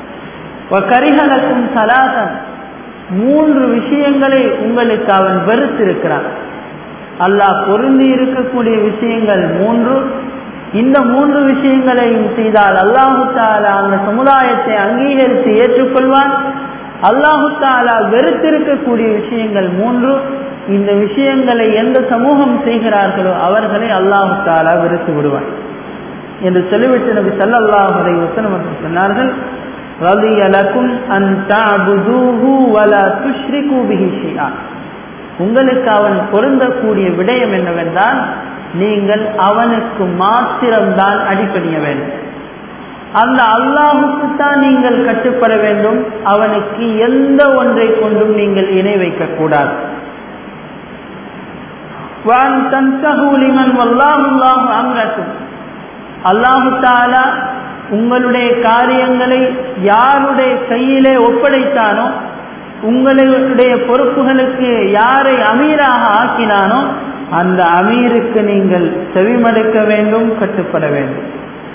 கரிகலக்கும் சலாசன் மூன்று விஷயங்களை உங்களுக்கு அவன் வெறுத்திருக்கிறான் அல்லாஹ் பொருந்தி இருக்கக்கூடிய விஷயங்கள் மூன்று இந்த மூன்று விஷயங்களையும் செய்தால் அல்லாஹு தாலா அந்த சமுதாயத்தை அங்கீகரித்து ஏற்றுக்கொள்வான் அல்லாஹு தாலா வெறுத்திருக்கக்கூடிய விஷயங்கள் மூன்று இந்த விஷயங்களை எந்த சமூகம் செய்கிறார்களோ அவர்களை அல்லாஹு தாலா வெறுத்து விடுவான் என்று சொல்லிவிட்டு நபி சல்லாஹ் அலை வசனம் சொன்னார்கள் رضي لكم أن تعبدوه ولا تشركوا به شيئا உங்களுக்கு அவன் பொருந்தக்கூடிய விடயம் என்னவென்றால் நீங்கள் அவனுக்கு மாத்திரம்தான் அடிப்பணிய வேண்டும் அந்த அல்லாஹுக்கு தான் நீங்கள் கட்டுப்பட வேண்டும் அவனுக்கு எந்த ஒன்றை கொண்டும் நீங்கள் இணை வைக்கக்கூடாது அல்லாஹு தாலா உங்களுடைய காரியங்களை யாருடைய கையிலே ஒப்படைத்தானோ உங்களுடைய பொறுப்புகளுக்கு யாரை அமீராக ஆக்கினானோ அந்த அமீருக்கு நீங்கள் செவிமடுக்க வேண்டும் கட்டுப்பட வேண்டும்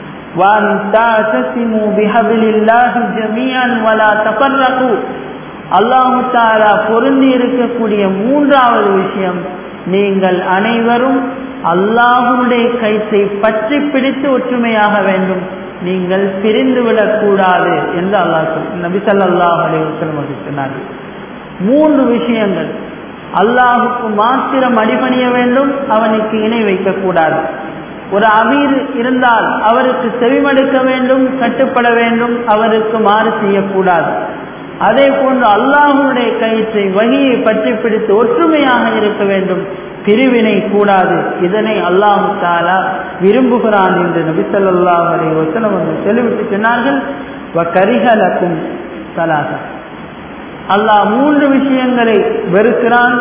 அல்லாஹு தாலா பொருந்தி இருக்கக்கூடிய மூன்றாவது விஷயம் நீங்கள் அனைவரும் அல்லாஹுடைய கைத்தை பற்றி பிடித்து ஒற்றுமையாக வேண்டும் நீங்கள் பிரிந்து விடக்கூடாது என்று அல்லாஹ் நபி சல்லாஹ் அலைவசலம் சொன்னார்கள் மூன்று விஷயங்கள் அல்லாஹுக்கு மாத்திரம் அடிபணிய வேண்டும் அவனுக்கு இணை வைக்கக்கூடாது ஒரு அமீர் இருந்தால் அவருக்கு செவிமடுக்க வேண்டும் கட்டுப்பட வேண்டும் அவருக்கு மாறு செய்யக்கூடாது அதே போன்று அல்லாஹுடைய கயிற்றை வகையை பற்றி பிடித்து ஒற்றுமையாக இருக்க வேண்டும் பிரிவினை கூடாது இதனை அல்லாஹு தாலா விரும்புகிறான் என்று நபிசல்லாஹ் அலி வசனம் வந்து சொல்லிவிட்டு சொன்னார்கள் கரிகலக்கும் சலாக அல்லாஹ் மூன்று விஷயங்களை வெறுக்கிறான்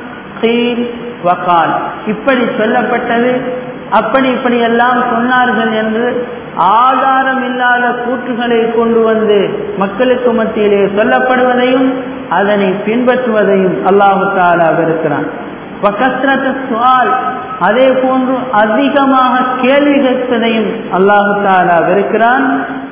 வகால் இப்படி சொல்லப்பட்டது அப்படி இப்படி எல்லாம் சொன்னார்கள் என்று ஆதாரம் இல்லாத கூற்றுகளை கொண்டு வந்து மக்களுக்கு மத்தியிலே சொல்லப்படுவதையும் அதனை பின்பற்றுவதையும் அல்லாஹு தாலா வெறுக்கிறான் அதே போன்று அதிகமாக கேள்வி கேட்பதையும் அல்லாஹு தாலா வெறுக்கிறான்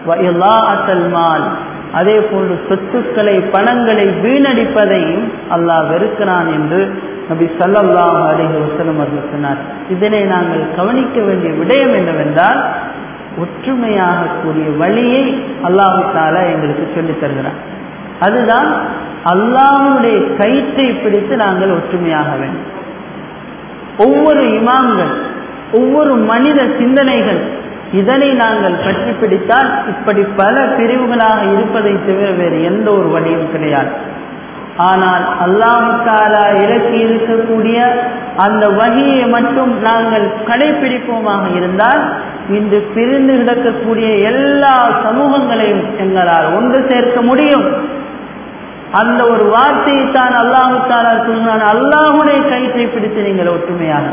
அதே போன்று சொத்துக்களை பணங்களை வீணடிப்பதையும் அல்லாஹ் வெறுக்கிறான் என்று நபி சல்லாஹ் அலிஹி வசலம் அவர்கள் சொன்னார் இதனை நாங்கள் கவனிக்க வேண்டிய விடயம் என்னவென்றால் ஒற்றுமையாக கூடிய வழியை அல்லாஹு தாலா எங்களுக்கு சொல்லித் தருகிறார் அதுதான் அல்லாஹுடைய கயிற்றை பிடித்து நாங்கள் ஒற்றுமையாக வேண்டும் ஒவ்வொரு இமாம்கள் ஒவ்வொரு மனித சிந்தனைகள் இதனை நாங்கள் பற்றி பிடித்தால் இப்படி பல பிரிவுகளாக இருப்பதை தவிர வேறு எந்த ஒரு வழியும் கிடையாது ஆனால் அல்லாஹாலா இறக்கி இருக்கக்கூடிய அந்த வகையை மட்டும் நாங்கள் கடைபிடிப்போமாக இருந்தால் இன்று பிரிந்து கிடக்கக்கூடிய எல்லா சமூகங்களையும் எங்களால் ஒன்று சேர்க்க முடியும் அந்த ஒரு வார்த்தையை தான் அல்லாஹு தாலா சொன்னான் அல்லாஹுடைய கயிற்றை பிடித்து நீங்கள் ஒற்றுமையாக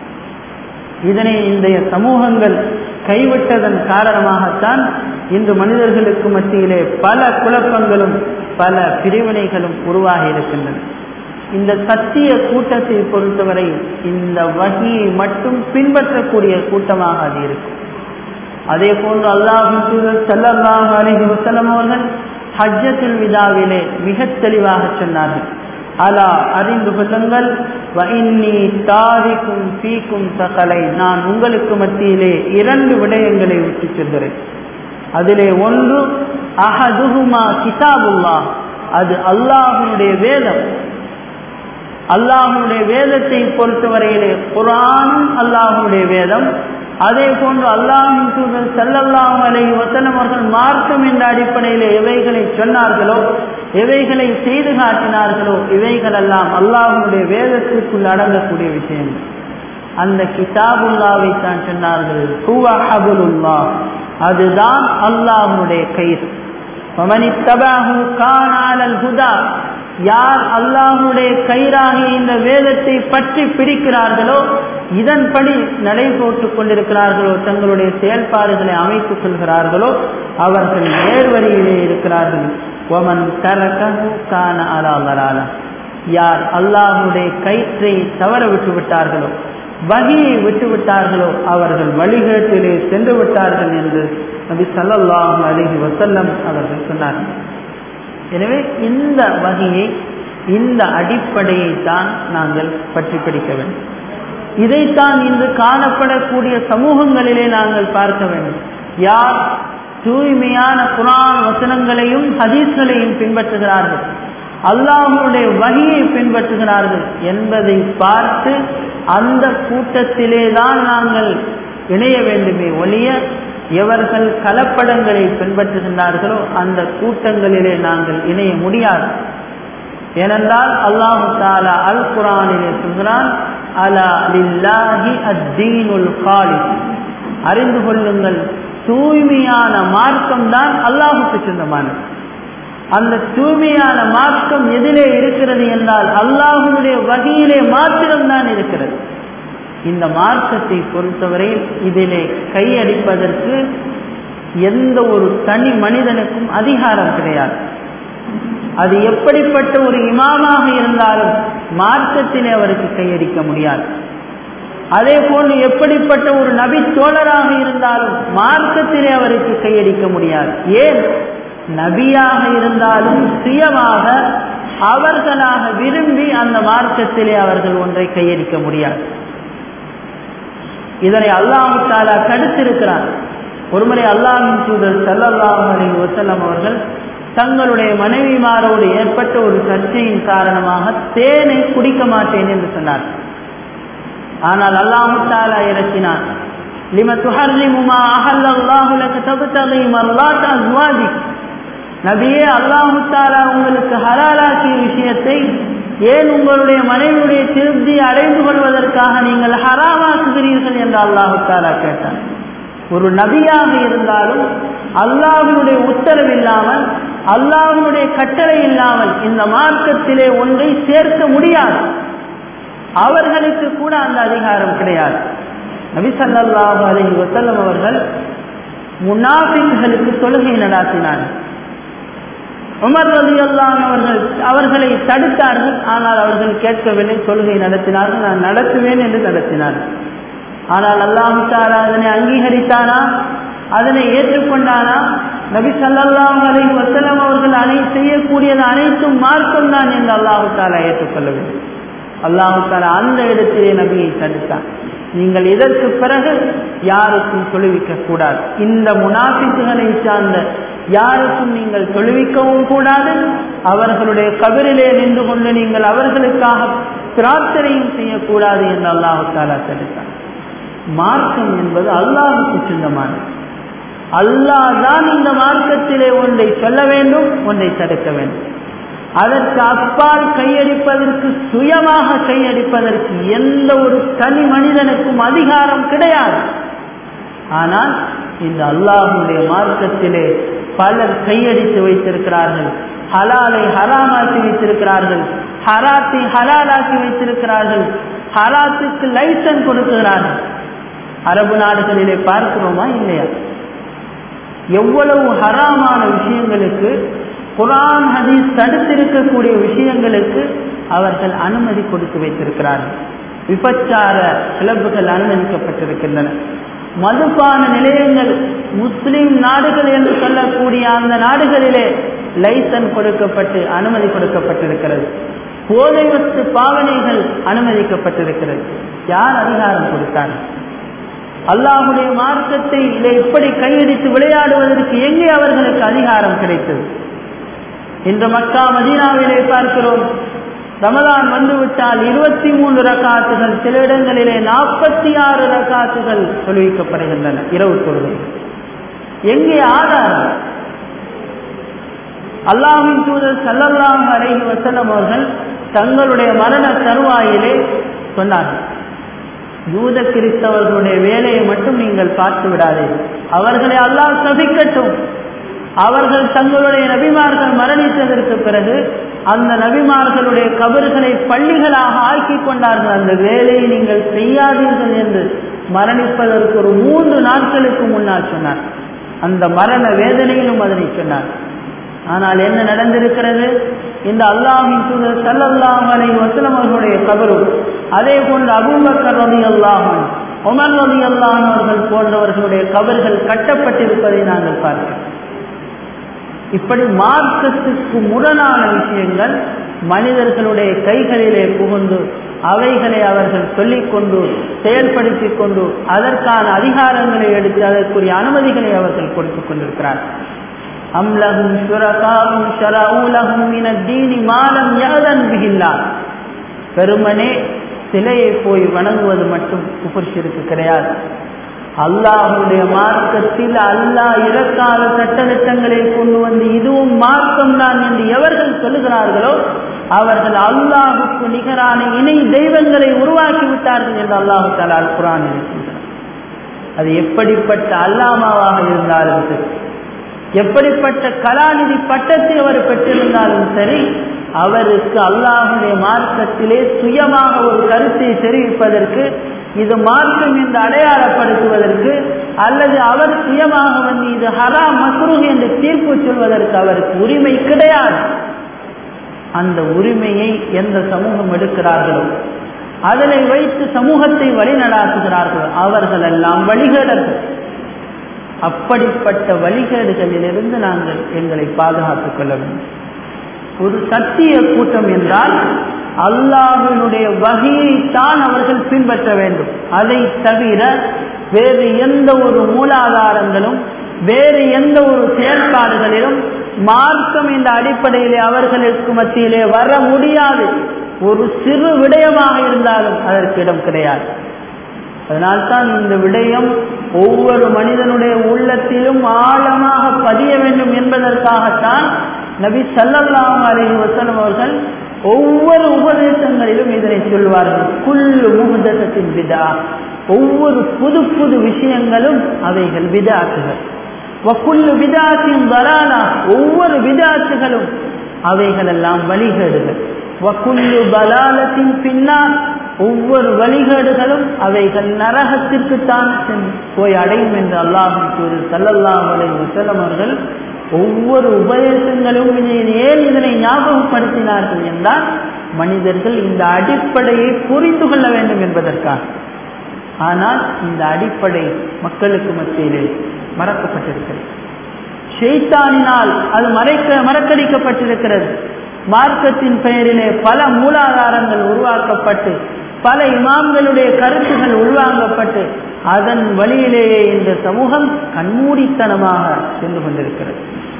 இதனை இன்றைய சமூகங்கள் கைவிட்டதன் காரணமாகத்தான் இன்று மனிதர்களுக்கு மத்தியிலே பல குழப்பங்களும் பல பிரிவினைகளும் உருவாகி இருக்கின்றன இந்த சத்திய கூட்டத்தை பொறுத்தவரை இந்த வகையை மட்டும் பின்பற்றக்கூடிய கூட்டமாக அது இருக்கும் அதே போன்று அல்லாஹின் தூதர் செல்லல்லாஹு அலைஹி வஸல்லம் அவர்கள் ஹஜ்ஜத்துல் விதாவிலே மிக தெளிவாக சொன்னார்கள் அலா அறிந்து கொள்ளுங்கள் வஇன்னி தாரிக்கும் ஃபீக்கும் சகலை நான் உங்களுக்கு மத்தியிலே இரண்டு விடயங்களை விட்டு செல்கிறேன் அதிலே ஒன்று அஹதுஹுமா கிதாபுல்லா அது அல்லாஹனுடைய வேதம் அல்லாஹனுடைய வேதத்தை பொறுத்தவரையிலே குரானும் அல்லாஹனுடைய வேதம் அதே போன்று அல்லாஹின் தூதர் செல்லல்லாம் அலை வசனம் அவர்கள் மார்க்கம் என்ற அடிப்படையில் எவைகளை சொன்னார்களோ எவைகளை செய்து காட்டினார்களோ இவைகளெல்லாம் அல்லாஹனுடைய வேதத்திற்குள் அடங்கக்கூடிய விஷயங்கள் அந்த கிதாபுல்லாவை தான் சொன்னார்கள் ஹுவா ஹபுலுல்லா அதுதான் அல்லாஹனுடைய கயிறு பமனித்தபாஹு காணாலல் ஹுதா யார் அல்லாஹுடைய கயிறாகி இந்த வேதத்தை பற்றி பிடிக்கிறார்களோ இதன்படி நடைபோட்டுக் கொண்டிருக்கிறார்களோ தங்களுடைய செயல்பாடுகளை அமைத்துக் கொள்கிறார்களோ அவர்கள் நேர்வழியிலே இருக்கிறார்கள் ஒமன் தரகு கான அலாலரால யார் அல்லாஹுடைய கயிற்றை தவற விட்டு விட்டார்களோ வகையை விட்டு விட்டார்களோ அவர்கள் வழிகேட்டிலே சென்று விட்டார்கள் என்று நபி சல்லாஹு அலிஹி வசல்லம் அவர்கள் சொன்னார்கள் எனவே இந்த வகையை இந்த அடிப்படையை தான் நாங்கள் பற்றி பிடிக்க வேண்டும் இதைத்தான் இன்று காணப்படக்கூடிய சமூகங்களிலே நாங்கள் பார்க்க வேண்டும் யார் தூய்மையான குரான் வசனங்களையும் ஹதீஸ்களையும் பின்பற்றுகிறார்கள் அல்லாஹனுடைய வகையை பின்பற்றுகிறார்கள் என்பதை பார்த்து அந்த கூட்டத்திலே தான் நாங்கள் இணைய வேண்டுமே ஒழிய எவர்கள் கலப்படங்களை பின்பற்றுகின்றார்களோ அந்த கூட்டங்களிலே நாங்கள் இணைய முடியாது ஏனென்றால் அல்லாஹு தாலா அல் குரானிலே சொல்கிறான் அலா லில்லாஹி அத்தீனுல் காலிஸ் அறிந்து கொள்ளுங்கள் தூய்மையான மார்க்கம் தான் அல்லாஹுக்கு சொந்தமானது அந்த தூய்மையான மார்க்கம் எதிலே இருக்கிறது என்றால் அல்லாஹுடைய வகையிலே மாத்திரம்தான் இருக்கிறது இந்த மார்க்கத்தை பொறுத்தவரையில் இதிலே கையடிப்பதற்கு எந்த ஒரு தனி மனிதனுக்கும் அதிகாரம் கிடையாது அது எப்படிப்பட்ட ஒரு இமாமாக இருந்தாலும் மார்க்கத்திலே அவருக்கு கையடிக்க முடியாது அதே போன்று எப்படிப்பட்ட ஒரு நபி தோழராக இருந்தாலும் மார்க்கத்திலே அவருக்கு கையடிக்க முடியாது ஏன் நபியாக இருந்தாலும் சுயமாக அவர்களாக விரும்பி அந்த மார்க்கத்திலே அவர்கள் ஒன்றை கையடிக்க முடியாது இதனை அல்லாஹு தாலா தடுத்திருக்கிறார் ஒருமுறை அல்லாஹின் தூதர் சல்லல்லாஹு அலைஹி வஸல்லம் அவர்கள் தங்களுடைய மனைவிமாரோடு ஏற்பட்ட ஒரு சர்ச்சையின் காரணமாக தேனை குடிக்க மாட்டேன் என்று சொன்னார் ஆனால் அல்லாஹு தாலா இறக்கினார் லிம துஹர்லிமுமா அஹல்லல்லாஹு லக தப்தகி மர்லாத் அஸ்வாஜி நபியே அல்லாஹு தாலா உங்களுக்கு ஹலாலாக்கிய விஷயத்தை ஏன் உங்களுடைய மனைவியுடைய திருப்தியை அடைந்து கொள்வதற்காக நீங்கள் ஹராமாக்குகிறீர்கள் என்று அல்லாஹு தாலா கேட்டார் ஒரு நபியாக இருந்தாலும் அல்லாஹனுடைய உத்தரவு இல்லாமல் அல்லாஹனுடைய கட்டளை இல்லாமல் இந்த மார்க்கத்திலே ஒன்றை சேர்க்க முடியாது அவர்களுக்கு கூட அந்த அதிகாரம் கிடையாது நபி சல்லாஹு அலஹி வசல்லம் அவர்கள் முனாஃபின்களுக்கு தொழுகை நடாத்தினார்கள் உமர் ரதி அவர்கள் அவர்களை தடுத்தார்கள் ஆனால் அவர்கள் கேட்கவில்லை தொழுகை நடத்தினார்கள் நான் நடத்துவேன் என்று நடத்தினார்கள் ஆனால் அல்லாஹு தாலா அதனை அங்கீகரித்தானா அதனை ஏற்றுக்கொண்டானா நபி சல்லாஹ் அலை வசலம் அவர்கள் அனை செய்யக்கூடியது அனைத்தும் மார்க்கம் தான் என்று அல்லாஹு தாலா ஏற்றுக்கொள்ளவில்லை அல்லாஹு தாலா அந்த இடத்திலே நபியை தடுத்தார் நீங்கள் இதற்கு பிறகு யாருக்கும் தொழுவிக்க கூடாது இந்த முனாஃபிக்குகளை சார்ந்த யாருக்கும் நீங்கள் தொழுவிக்கவும் கூடாது அவர்களுடைய கபரிலே நின்று கொண்டு நீங்கள் அவர்களுக்காக பிரார்த்தனையும் செய்யக்கூடாது என்று அல்லாஹு தாலா தடுத்தார் மார்க்கம் என்பது அல்லாஹுக்கு சொந்தமானது அல்லாஹ் தான் இந்த மார்க்கத்திலே ஒன்றை சொல்ல வேண்டும் ஒன்றை தடுக்க வேண்டும் அதற்கு அப்பால் கையடிப்பதற்கு சுயமாக கையடிப்பதற்கு எந்த ஒரு தனி மனிதனுக்கும் அதிகாரம் கிடையாது ஆனால் இந்த அல்லாஹுடைய மார்க்கத்திலே பலர் கையடித்து வைத்திருக்கிறார்கள் ஹலாலை ஹராமாக்கி வைத்திருக்கிறார்கள் ஹராத்தை ஹலாலாக்கி வைத்திருக்கிறார்கள் ஹராத்துக்கு லைசன்ஸ் கொடுக்கிறார்கள் அரபு நாடுகளிலே பார்க்கிறோமா இல்லையா எவ்வளவு ஹராமான விஷயங்களுக்கு குரான் ஹதீஸ் தடுத்திருக்கக்கூடிய விஷயங்களுக்கு அவர்கள் அனுமதி கொடுத்து வைத்திருக்கிறார்கள் விபச்சார கிளப்புகள் அனுமதிக்கப்பட்டிருக்கின்றன மதுபான நிலையங்கள் முஸ்லிம் நாடுகள் என்று சொல்லக்கூடிய அந்த நாடுகளிலே லைசன் கொடுக்கப்பட்டு அனுமதி கொடுக்கப்பட்டிருக்கிறது போதை வஸ்து பாவனைகள் அனுமதிக்கப்பட்டிருக்கிறது யார் அதிகாரம் கொடுத்தார் அல்லாஹுடைய மார்க்கத்தை இதை எப்படி கையடித்து விளையாடுவதற்கு எங்கே அவர்களுக்கு அதிகாரம் கிடைத்தது இன்று மக்கா மதீனாவிலே பார்க்கிறோம் ரமதான் வந்துவிட்டால் இருபத்தி மூன்று ரகாத்துகள் சில இடங்களிலே நாற்பத்தி ஆறு ரகாத்துகள் தொழுவிக்கப்படுகின்றன இரவு தொழுகை எங்கே ஆதாரம் அல்லாஹின் தூதர் சல்லல்லாஹ் அலைஹி வசல்லம் அவர்கள் தங்களுடைய மரண தருவாயிலே சொன்னார்கள் யூத கிறிஸ்தவர்களுடைய வேலையை மட்டும் நீங்கள் பார்த்து விடாதீர்கள் அவர்களை அல்லாஹ் சபிக்கட்டும் அவர்கள் தங்களுடைய நபிமார்கள் மரணித்ததற்கு பிறகு அந்த நபிமார்களுடைய கபறுகளை பள்ளிகளாக ஆக்கி கொண்டார்கள் அந்த வேலையை நீங்கள் செய்யாதீர்கள் என்று மரணிப்பதற்கு ஒரு மூன்று நாட்களுக்கு முன்னால் சொன்னார் அந்த மரண வேதனையிலும் அதனை சொன்னார் ஆனால் என்ன நடந்திருக்கிறது இந்த அல்லாஹின் தூதர் சல்லல்லாஹ் அலை வசலம் அவர்களுடைய கபரும் அதே போன்று அபூபக்கர் ரதி அல்லாஹன் ஒமர் ரதி அல்லாஹன் அவர்கள் போன்றவர்களுடைய கபர்கள் கட்டப்பட்டிருப்பதை நாங்கள் பார்க்கிறோம் இப்படி மார்க்கத்துக்கு முரணான விஷயங்கள் மனிதர்களுடைய கைகளிலே புகுந்து அவைகளை அவர்கள் சொல்லிக்கொண்டு செயல்படுத்தி கொண்டு அதற்கான அதிகாரங்களை எடுத்து அதற்குரிய அனுமதிகளை அவர்கள் கொடுத்துக் கொண்டிருக்கிறார்கள் அம் லஹும் ஷுரகாவும் ஷரஊ லஹும் மின தீனி மாலம் யஅதன் பிஹில்லா பெருமனே சிலையை போய் வணங்குவது மட்டும் குஃபர் ஷிருக்கு கிடையாது அல்லாஹுடைய மார்க்கத்தில் அல்லாஹ் இறக்காத சட்டத்திட்டங்களை கொண்டு வந்து இதுவும் மார்க்கம் தான் என்று எவர்கள் சொல்லுகிறார்களோ அவர்கள் அல்லாஹுக்கு நிகரான இணை தெய்வங்களை உருவாக்கி விட்டார்கள் என்று அல்லாஹு தாலால் குரான் இருக்கின்றனர் அது எப்படிப்பட்ட அல்லாமாவாக இருந்தாலும் சரி எப்படிப்பட்ட கலாநிதி பட்டத்தை அவர் பெற்றிருந்தாலும் சரி அவருக்கு அல்லாஹுடைய மார்க்கத்திலே சுயமாக ஒரு கருத்தை தெரிவிப்பதற்கு இது மார்க்கம் என்று அடையாளப்படுத்துவதற்கு அல்லது அவர் சுயமாக வந்து இது ஹரா மக்ரூஹ் என்று தீர்ப்பு சொல்வதற்கு அவருக்கு உரிமை கிடையாது அந்த உரிமையை எந்த சமூகம் எடுக்கிறார்களோ அதனை வைத்து சமூகத்தை வழிநடாத்துகிறார்களோ அவர்கள் எல்லாம் வழிகேடர்கள் அப்படிப்பட்ட வழிகேடுகளிலிருந்து நாங்கள் எங்களை பாதுகாத்துக் கொள்ள வேண்டும் ஒரு சத்திய கூட்டம் என்றால் அல்லாஹினுடைய வகையை தான் அவர்கள் பின்பற்ற வேண்டும் அதை தவிர வேறு எந்த ஒரு மூலாதாரங்களும் வேறு எந்த ஒரு செயற்பாடுகளிலும் மார்க்கம் என்ற அடிப்படையிலே அவர்களுக்கு மத்தியிலே வர முடியாது ஒரு சிறு விடயமாக இருந்தாலும் அதற்கு இடம் கிடையாது அதனால்தான் இந்த விடயம் ஒவ்வொரு மனிதனுடைய உள்ளத்திலும் ஆழமாக பதிய வேண்டும் என்பதற்காகத்தான் நபி சல்லல்லாஹு அலைஹி வஸல்லம் அவர்கள் ஒவ்வொரு உபதேசங்களிலும் இதனை சொல்வார்கள் குல்லு முகதத்தின் விதா ஒவ்வொரு புது புது விஷயங்களும் அவைகள் விதாத்துகள் வக்குல்லு விதாத்தின் வரானா ஒவ்வொரு விதாத்துகளும் அவைகள் எல்லாம் வழிகேடுகள் வக்குல்லு பலாலத்தின் பின்னால் ஒவ்வொரு வழிகேடுகளும் அவைகள் நரகத்திற்கு தான் போய் அடையும் என்று அல்லாஹின் கூறு சல்லல்லாஹ் அலை வசலம் அவர்கள் ஒவ்வொரு உபதேசங்களும் ஏன் இதனை ஞாபகப்படுத்தினார்கள் என்றால் மனிதர்கள் இந்த அடிப்படையை புரிந்து கொள்ள வேண்டும் என்பதற்காக ஆனால் இந்த அடிப்படை மக்களுக்கு மத்தியிலே மறக்கப்பட்டிருக்கிறது ஷெய்தானினால் அது மறைக்க மறக்கடிக்கப்பட்டிருக்கிறது மார்க்கத்தின் பெயரிலே பல மூலாதாரங்கள் உருவாக்கப்பட்டு பல இமாம்களுடைய கருத்துகள் உள்வாங்கப்பட்டு அதன் வழியிலேயே இந்த சமூகம் கண்மூடித்தனமாக சென்று கொண்டிருக்கிறது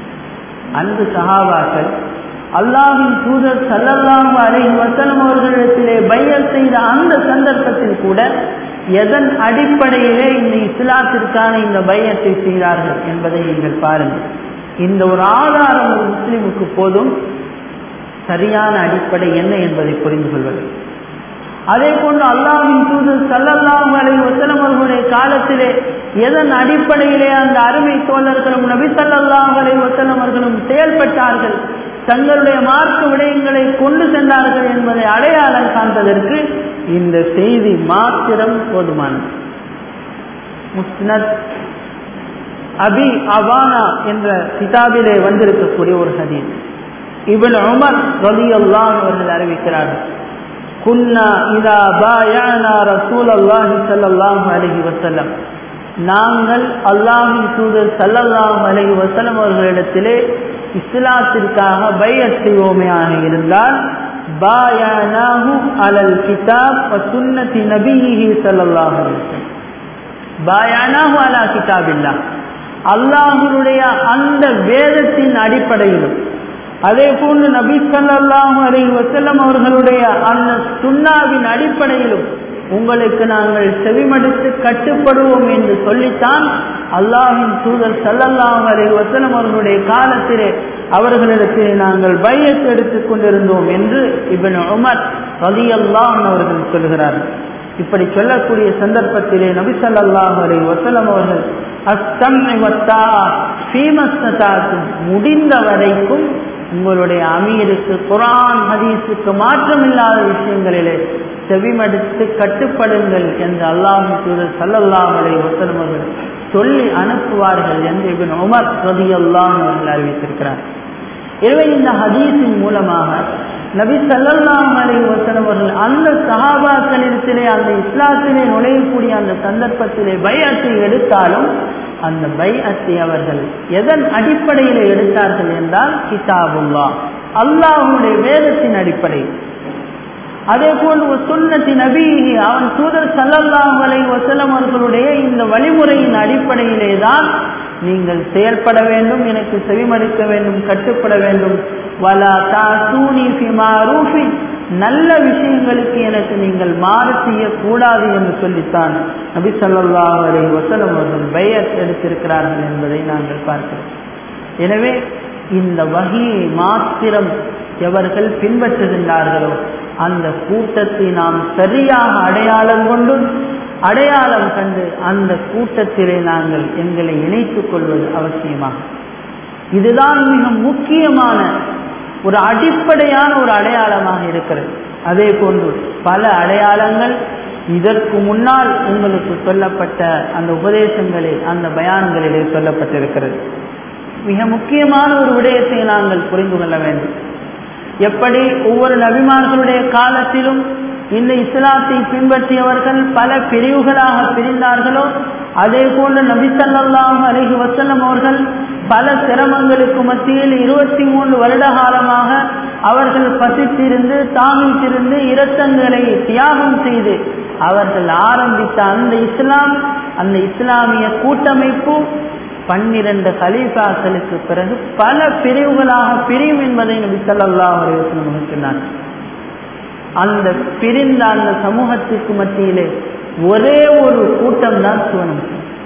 அன்பு சகாபாக்கள் அல்லாஹின் தூதர் சல்லல்லாஹு அலைஹி வஸல்லம் அவர்களிடத்திலே பையல் செய்த அந்த சந்தர்ப்பத்தில் கூட எதன் அடிப்படையிலே இந்த இஸ்லாத்திற்கான இந்த பயத்தை செய்தார்கள் என்பதை நீங்கள் பாருங்கள் இந்த ஒரு ஆதாரம் ஒரு முஸ்லிமுக்கு போதும் சரியான அடிப்படை என்ன என்பதை புரிந்து கொள்வது அதே போன்று அல்லாஹின் தூதர் சல்லல்லாஹு அலைஹி வஸல்லம் அவர்களுடைய காலத்திலே எதன் அடிப்படையிலே அந்த அருமை தோழர்களும் நபி ஸல்லல்லாஹு அலைஹி வஸல்லம் அவர்களும் செயல்பட்டார்கள் தங்களுடைய மார்க்க விடயங்களை கொண்டு சென்றார்கள் என்பதை அடையாளம் காண்பதற்கு இந்த செய்தி மாத்திரம் போதுமானது முஸ்னத் அபி அவானா என்ற கிதாபிலே வந்திருக்கக்கூடிய ஒரு ஹதீஸ் இவன் உமர் ரலியல்லாஹு அவர்கள் அறிவிக்கிறார்கள் குன்னா இதா பாயானா ரசூல் அல்லாஹி ஸல்லல்லாஹு அலைஹி வஸல்லம் நாங்கள் அல்லாஹின் தூதர் ஸல்லல்லாஹு அலைஹி வஸல்லம் அவர்களிடத்திலே இஸ்லாத்திற்காக பையத் செய்வோமையாக இருந்தால் பாயானாஹு அலல் கிதாப் வ சுன்னதி நபியிஹி ஸல்லல்லாஹு அலைஹி வஸல்லம் பாயானாஹு அலா கிதாபில்லா அல்லாஹுடைய அந்த வேதத்தின் அடிப்படையிலும் அதே போன்று நபி ஸல்லல்லாஹு அலைஹி வஸல்லம் அவர்களுடைய அந்த சுன்னாவின் அடிப்படையிலும் உங்களுக்கு நாங்கள் செவிமடுத்து கட்டுப்படுவோம் என்று சொல்லித்தான் அல்லாஹின் தூதர் ஸல்லல்லாஹு அலைஹி வஸல்லம் அவர்களுடைய காலத்திலே அவர்களிடத்திலே நாங்கள் பையத் எடுத்துக் கொண்டிருந்தோம் என்று இப்னு உமர் ரலியல்லாஹு அவர்கள் சொல்கிறார்கள் இப்படி சொல்லக்கூடிய சந்தர்ப்பத்திலே நபி ஸல்லல்லாஹு அலைஹி வஸல்லம் அவர்கள் அஸ்ஸம்இ வத்தா ஃபீமஸ்ததாத்தும் முடிந்த வரைக்கும் உங்களுடைய அமீருக்கு குரான் ஹதீஸுக்கு மாற்றமில்லாத விஷயங்களிலே செவிமடுத்து கட்டுப்படுங்கள் என்று அல்லாஹ் தூதர் சல்லல்லாஹ் அலை வசலம் அவர்கள் சொல்லி அனுப்புவார்கள் என்று இபின் உமர் ரதி அல்லாஹ் அவர்கள் அறிவித்திருக்கிறார் எனவே இந்த ஹதீஸின் மூலமாக நபி சல்லல்லாஹ் அலை வசலம் அவர்கள் அந்த சஹாபாக்களிடத்திலே அந்த இஸ்லாத்திலே நுழையக்கூடிய அந்த சந்தர்ப்பத்திலே பயத்தை எடுத்தாலும் அந்த பைஅத்தை அவர்கள் எதன் அடிப்படையில் எடுத்தார்கள் என்றால் கிதாபுல்லா அல்லாஹுடைய வேதத்தின் அடிப்படை அதே போன்று சுன்னத்தி நபி அவன் தூதர் சல்லல்லாஹ் அலை வசலம் அவர்களுடைய இந்த வழிமுறையின் அடிப்படையிலே தான் நீங்கள் செயல்பட வேண்டும் எனக்கு செவிமடுக்க வேண்டும் கட்டுப்பட வேண்டும் வலா தாசூனி ஃபிமாரூஃபி நல்ல விஷயங்களுக்கு எனக்கு நீங்கள் மாறு செய்யக்கூடாது என்று சொல்லித்தான் நபி சல்லாஹ் அலை வசலம் அவர்கள் பெயர் எடுத்திருக்கிறார்கள் என்பதை நாங்கள் பார்க்கிறோம் எனவே இந்த வகையை மாத்திரம் எவர்கள் பின்பற்றுகின்றார்களோ அந்த கூட்டத்தை நாம் சரியாக அடையாளம் கொண்டு அடையாளம் கண்டு அந்த கூட்டத்திலே நாங்கள் எங்களை இணைத்துக் கொள்வது அவசியமாகும் இதுதான் மிக முக்கியமான ஒரு அடிப்படையான ஒரு அடையாளமாக இருக்கிறது அதே போன்று பல அடையாளங்கள் இதற்கு முன்னால் உங்களுக்கு சொல்லப்பட்ட அந்த உபதேசங்களில் அந்த பயான்களிலே சொல்லப்பட்டிருக்கிறது மிக முக்கியமான ஒரு விடயத்தை நாங்கள் புரிந்து கொள்ள வேண்டும் எப்படி ஒவ்வொரு நபிமார்களுடைய காலத்திலும் இந்த இஸ்லாத்தை பின்பற்றியவர்கள் பல பிரிவுகளாக பிரிந்தார்களோ அதே போன்று நபி சல்லாஹ் அலஹி வசல்லம் அவர்கள் பல சிரமங்களுக்கு மத்தியில் இருபத்தி மூன்று வருட காலமாக அவர்கள் பசித்திருந்து தாமித்திருந்து இரத்தங்களை தியாகம் செய்து அவர்கள் ஆரம்பித்த அந்த இஸ்லாம் அந்த இஸ்லாமிய கூட்டமைப்பு பன்னிரண்டு கலீஃபாக்களுக்கு பிறகு பல பிரிவுகளாக பிரியும் என்பதை நபி ஸல்லல்லாஹு அலைஹி வஸல்லம் சொன்னார் அந்த பிரிந்த அந்த சமூகத்திற்கு மத்தியிலே ஒரே ஒரு கூட்டம் தான் சுவனம்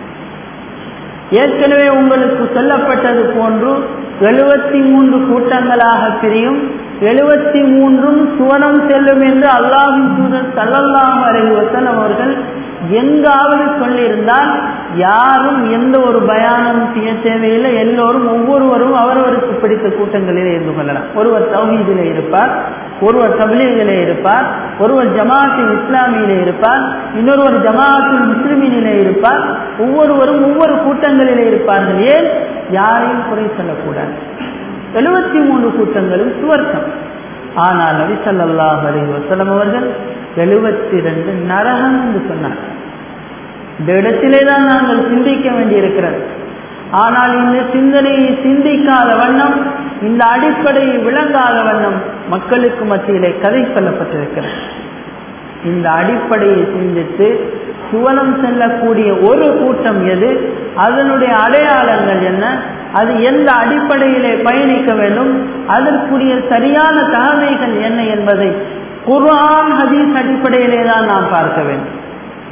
ஏற்கனவே உங்களுக்கு சொல்லப்பட்டது போன்று எழுபத்தி மூன்று கூட்டங்களாக பிரியும் எழுபத்தி மூன்றும் சுவனம் செல்லும் என்று அல்லாஹின் தூதர் சல்லல்லாஹு அலைஹி வஸல்லம் அவர்கள் எங்காவது சொல்லியிருந்தால் யாரும் எந்த ஒரு பயானம் செய்ய தேவையில்லை எல்லோரும் ஒவ்வொருவரும் அவரவருக்கு பிடித்த கூட்டங்களிலே இருந்து கொள்ளலாம் ஒருவர் தௌஹீதிலே இருப்பார் ஒருவர் தபிலீகிலே இருப்பார் ஒருவர் ஜமாத்தில் இஸ்லாமியிலே இருப்பார் இன்னொருவர் ஜமாத்தில் முஸ்லிமினிலே இருப்பார் ஒவ்வொருவரும் ஒவ்வொரு கூட்டங்களிலே இருப்பார்கள் ஏன் யாரையும் குறை சொல்லக்கூடாது எழுபத்தி மூன்று கூட்டங்களும் சுவர்க்கம் ஆனால் நபி ஸல்லல்லாஹு அலைஹி வஸல்லம் அவர்கள் எழுபத்தி ரெண்டு நரகம் என்று சொன்னார் இந்த இடத்திலே தான் நாங்கள் சிந்திக்க வேண்டியிருக்கிறது ஆனால் இந்த சிந்தனையை சிந்திக்காத வண்ணம் இந்த அடிப்படையை விளங்காத வண்ணம் மக்களுக்கு மத்தியிலே கதை சொல்லப்பட்டிருக்கிறது இந்த அடிப்படையை சிந்தித்து சுவனம் செல்லக்கூடிய ஒரு கூட்டம் எது அதனுடைய அடையாளங்கள் என்ன அது எந்த அடிப்படையிலே பயணிக்க வேண்டும் அதற்குரிய சரியான தகமைகள் என்ன என்பதை குர்ஆன் ஹதீஸ் அடிப்படையிலே தான் நாம் பார்க்க வேண்டும்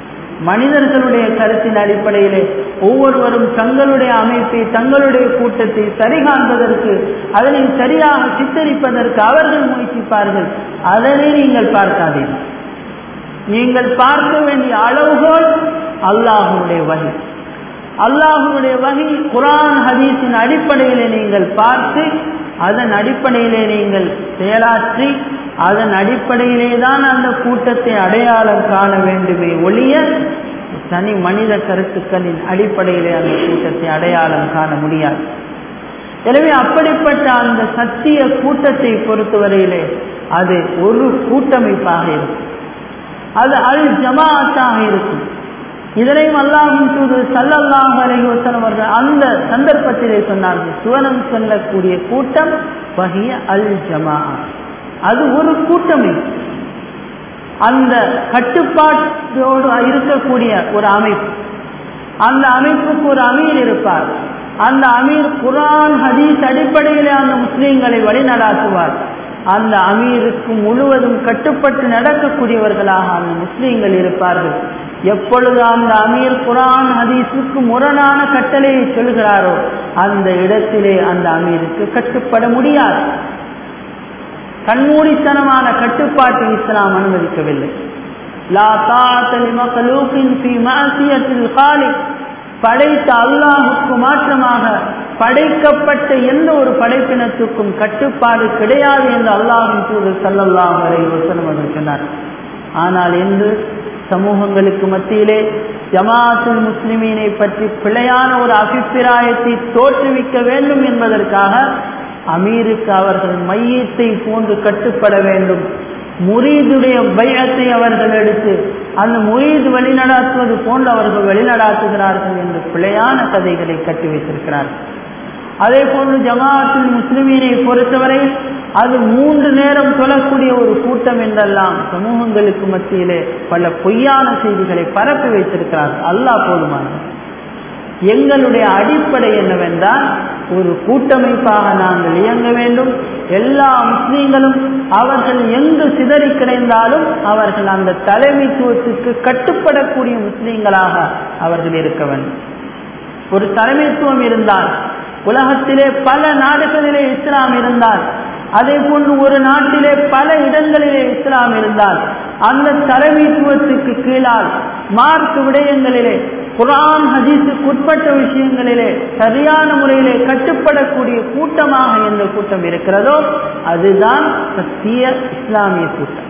மனிதர்களுடைய கருத்தின் அடிப்படையிலே ஒவ்வொருவரும் தங்களுடைய அமைப்பை தங்களுடைய கூட்டத்தை சரிகாண்பதற்கு அதனை சரியாக சித்தரிப்பதற்கு அவர்கள் முயற்சிப்பார்கள் அதனை நீங்கள் பார்க்காதீர்கள் நீங்கள் பார்க்க வேண்டிய அளவுகோல் அல்லாஹுடைய வகை அல்லாஹுடைய வகை குரான் ஹதீஸின் அடிப்படையிலே நீங்கள் பார்த்து அதன் அடிப்படையிலே நீங்கள் செயலாற்றி அதன் அடிப்படையிலே தான் அந்த கூட்டத்தை அடையாளம் காண வேண்டுமே ஒழிய தனி மனித கருத்துக்களின் அடிப்படையிலே அந்த கூட்டத்தை அடையாளம் காண முடியாது எனவே அப்படிப்பட்ட அந்த சத்திய கூட்டத்தை பொறுத்தவரையிலே அது ஒரு கூட்டமைப்பாக இருக்கும் அது அல் ஜமாத்தாக இருக்கும் இதனையும் அல்லாஹின் தூது சல்லல்லாஹ் அலைவசனம் அவர்கள் அந்த சந்தர்ப்பத்திலே சொன்னார்கள் சுவனம் சொல்லக்கூடிய கூட்டம் வகிய அல் ஜமா அது ஒரு கூட்டமைப்பு அந்த கட்டுப்பாட்டோடு இருக்கக்கூடிய ஒரு அமைப்பு அந்த அமைப்புக்கு ஒரு அமீர் இருப்பார் அந்த அமீர் குரான் ஹதீஸ் அடிப்படையில் அந்த முஸ்லீம்களை வழிநடாத்துவார் அந்த அமீருக்கு முழுவதும் கட்டுப்பட்டு நடக்கக்கூடியவர்களாக அந்த முஸ்லீம்கள் இருப்பார்கள் எப்பொழுது அந்த அமீர் குரான் ஹதீஸுக்கு முரணான கட்டளையை சொல்கிறாரோ அந்த இடத்திலே அந்த அமீருக்கு கட்டுப்பட முடியாது கண்மூடித்தனமான கட்டுப்பாட்டை இஸ்லாம் அனுமதிக்கவில்லை லா படைத்த அல்லாஹுக்கு மாற்றமாக படைக்கப்பட்ட எந்த ஒரு படைப்பினத்துக்கும் கட்டுப்பாடு கிடையாது என்று அல்லாஹின் தூதர் சல்லல்லாஹ் வரை வசனம் அவர்கள் சொன்னார் ஆனால் என்று சமூகங்களுக்கு மத்தியிலே ஜமாத்துல் முஸ்லிமீனை பற்றி பிழையான ஒரு அபிப்பிராயத்தை தோற்றுவிக்க வேண்டும் என்பதற்காக அமீருக்கு அவர்கள் மையத்தை போன்று கட்டுப்பட வேண்டும் முரீதுடைய பயத்தை அவர்கள் எடுத்து அந்த முரீது வழிநடாத்துவது போன்று அவர்கள் வழிநடாத்துகிறார்கள் என்று பிழையான கதைகளை கட்டி வைத்திருக்கிறார்கள் அதே போன்று ஜமாஅத்தில் முஸ்லிமீனை பொறுத்தவரை அது மூன்று நேரம் சொல்லக்கூடிய ஒரு கூட்டம் என்றெல்லாம் சமூகங்களுக்கு மத்தியிலே பல பொய்யான செய்திகளை பரப்பி வைத்திருக்கிறார்கள் அல்லாஹ் போதுமானது எங்களுடைய அடிப்படை என்னவென்றால் ஒரு கூட்டமைப்பாக நாங்கள் இயங்க வேண்டும் எல்லா முஸ்லீம்களும் அவர்கள் எங்கு சிதறி கிடைந்தாலும் அவர்கள் அந்த தலைமைத்துவத்துக்கு கட்டுப்படக்கூடிய முஸ்லீம்களாக அவர்கள் இருக்க வேண்டும் ஒரு தலைமைத்துவம் இருந்தால் உலகத்திலே பல நாடுகளிலே இஸ்லாம் இருந்தால் அதே போன்று ஒரு நாட்டிலே பல இடங்களிலே இஸ்லாம் இருந்தால் அந்த தலைமைத்துவத்துக்கு கீழால் மார்க் விடயங்களிலே குரான் ஹதீஸுக்கு உட்பட்ட விஷயங்களிலே சரியான முறையிலே கட்டுப்படக்கூடிய கூட்டமாக எந்த கூட்டம் இருக்கிறதோ அதுதான் சத்திய இஸ்லாமிய கூட்டம்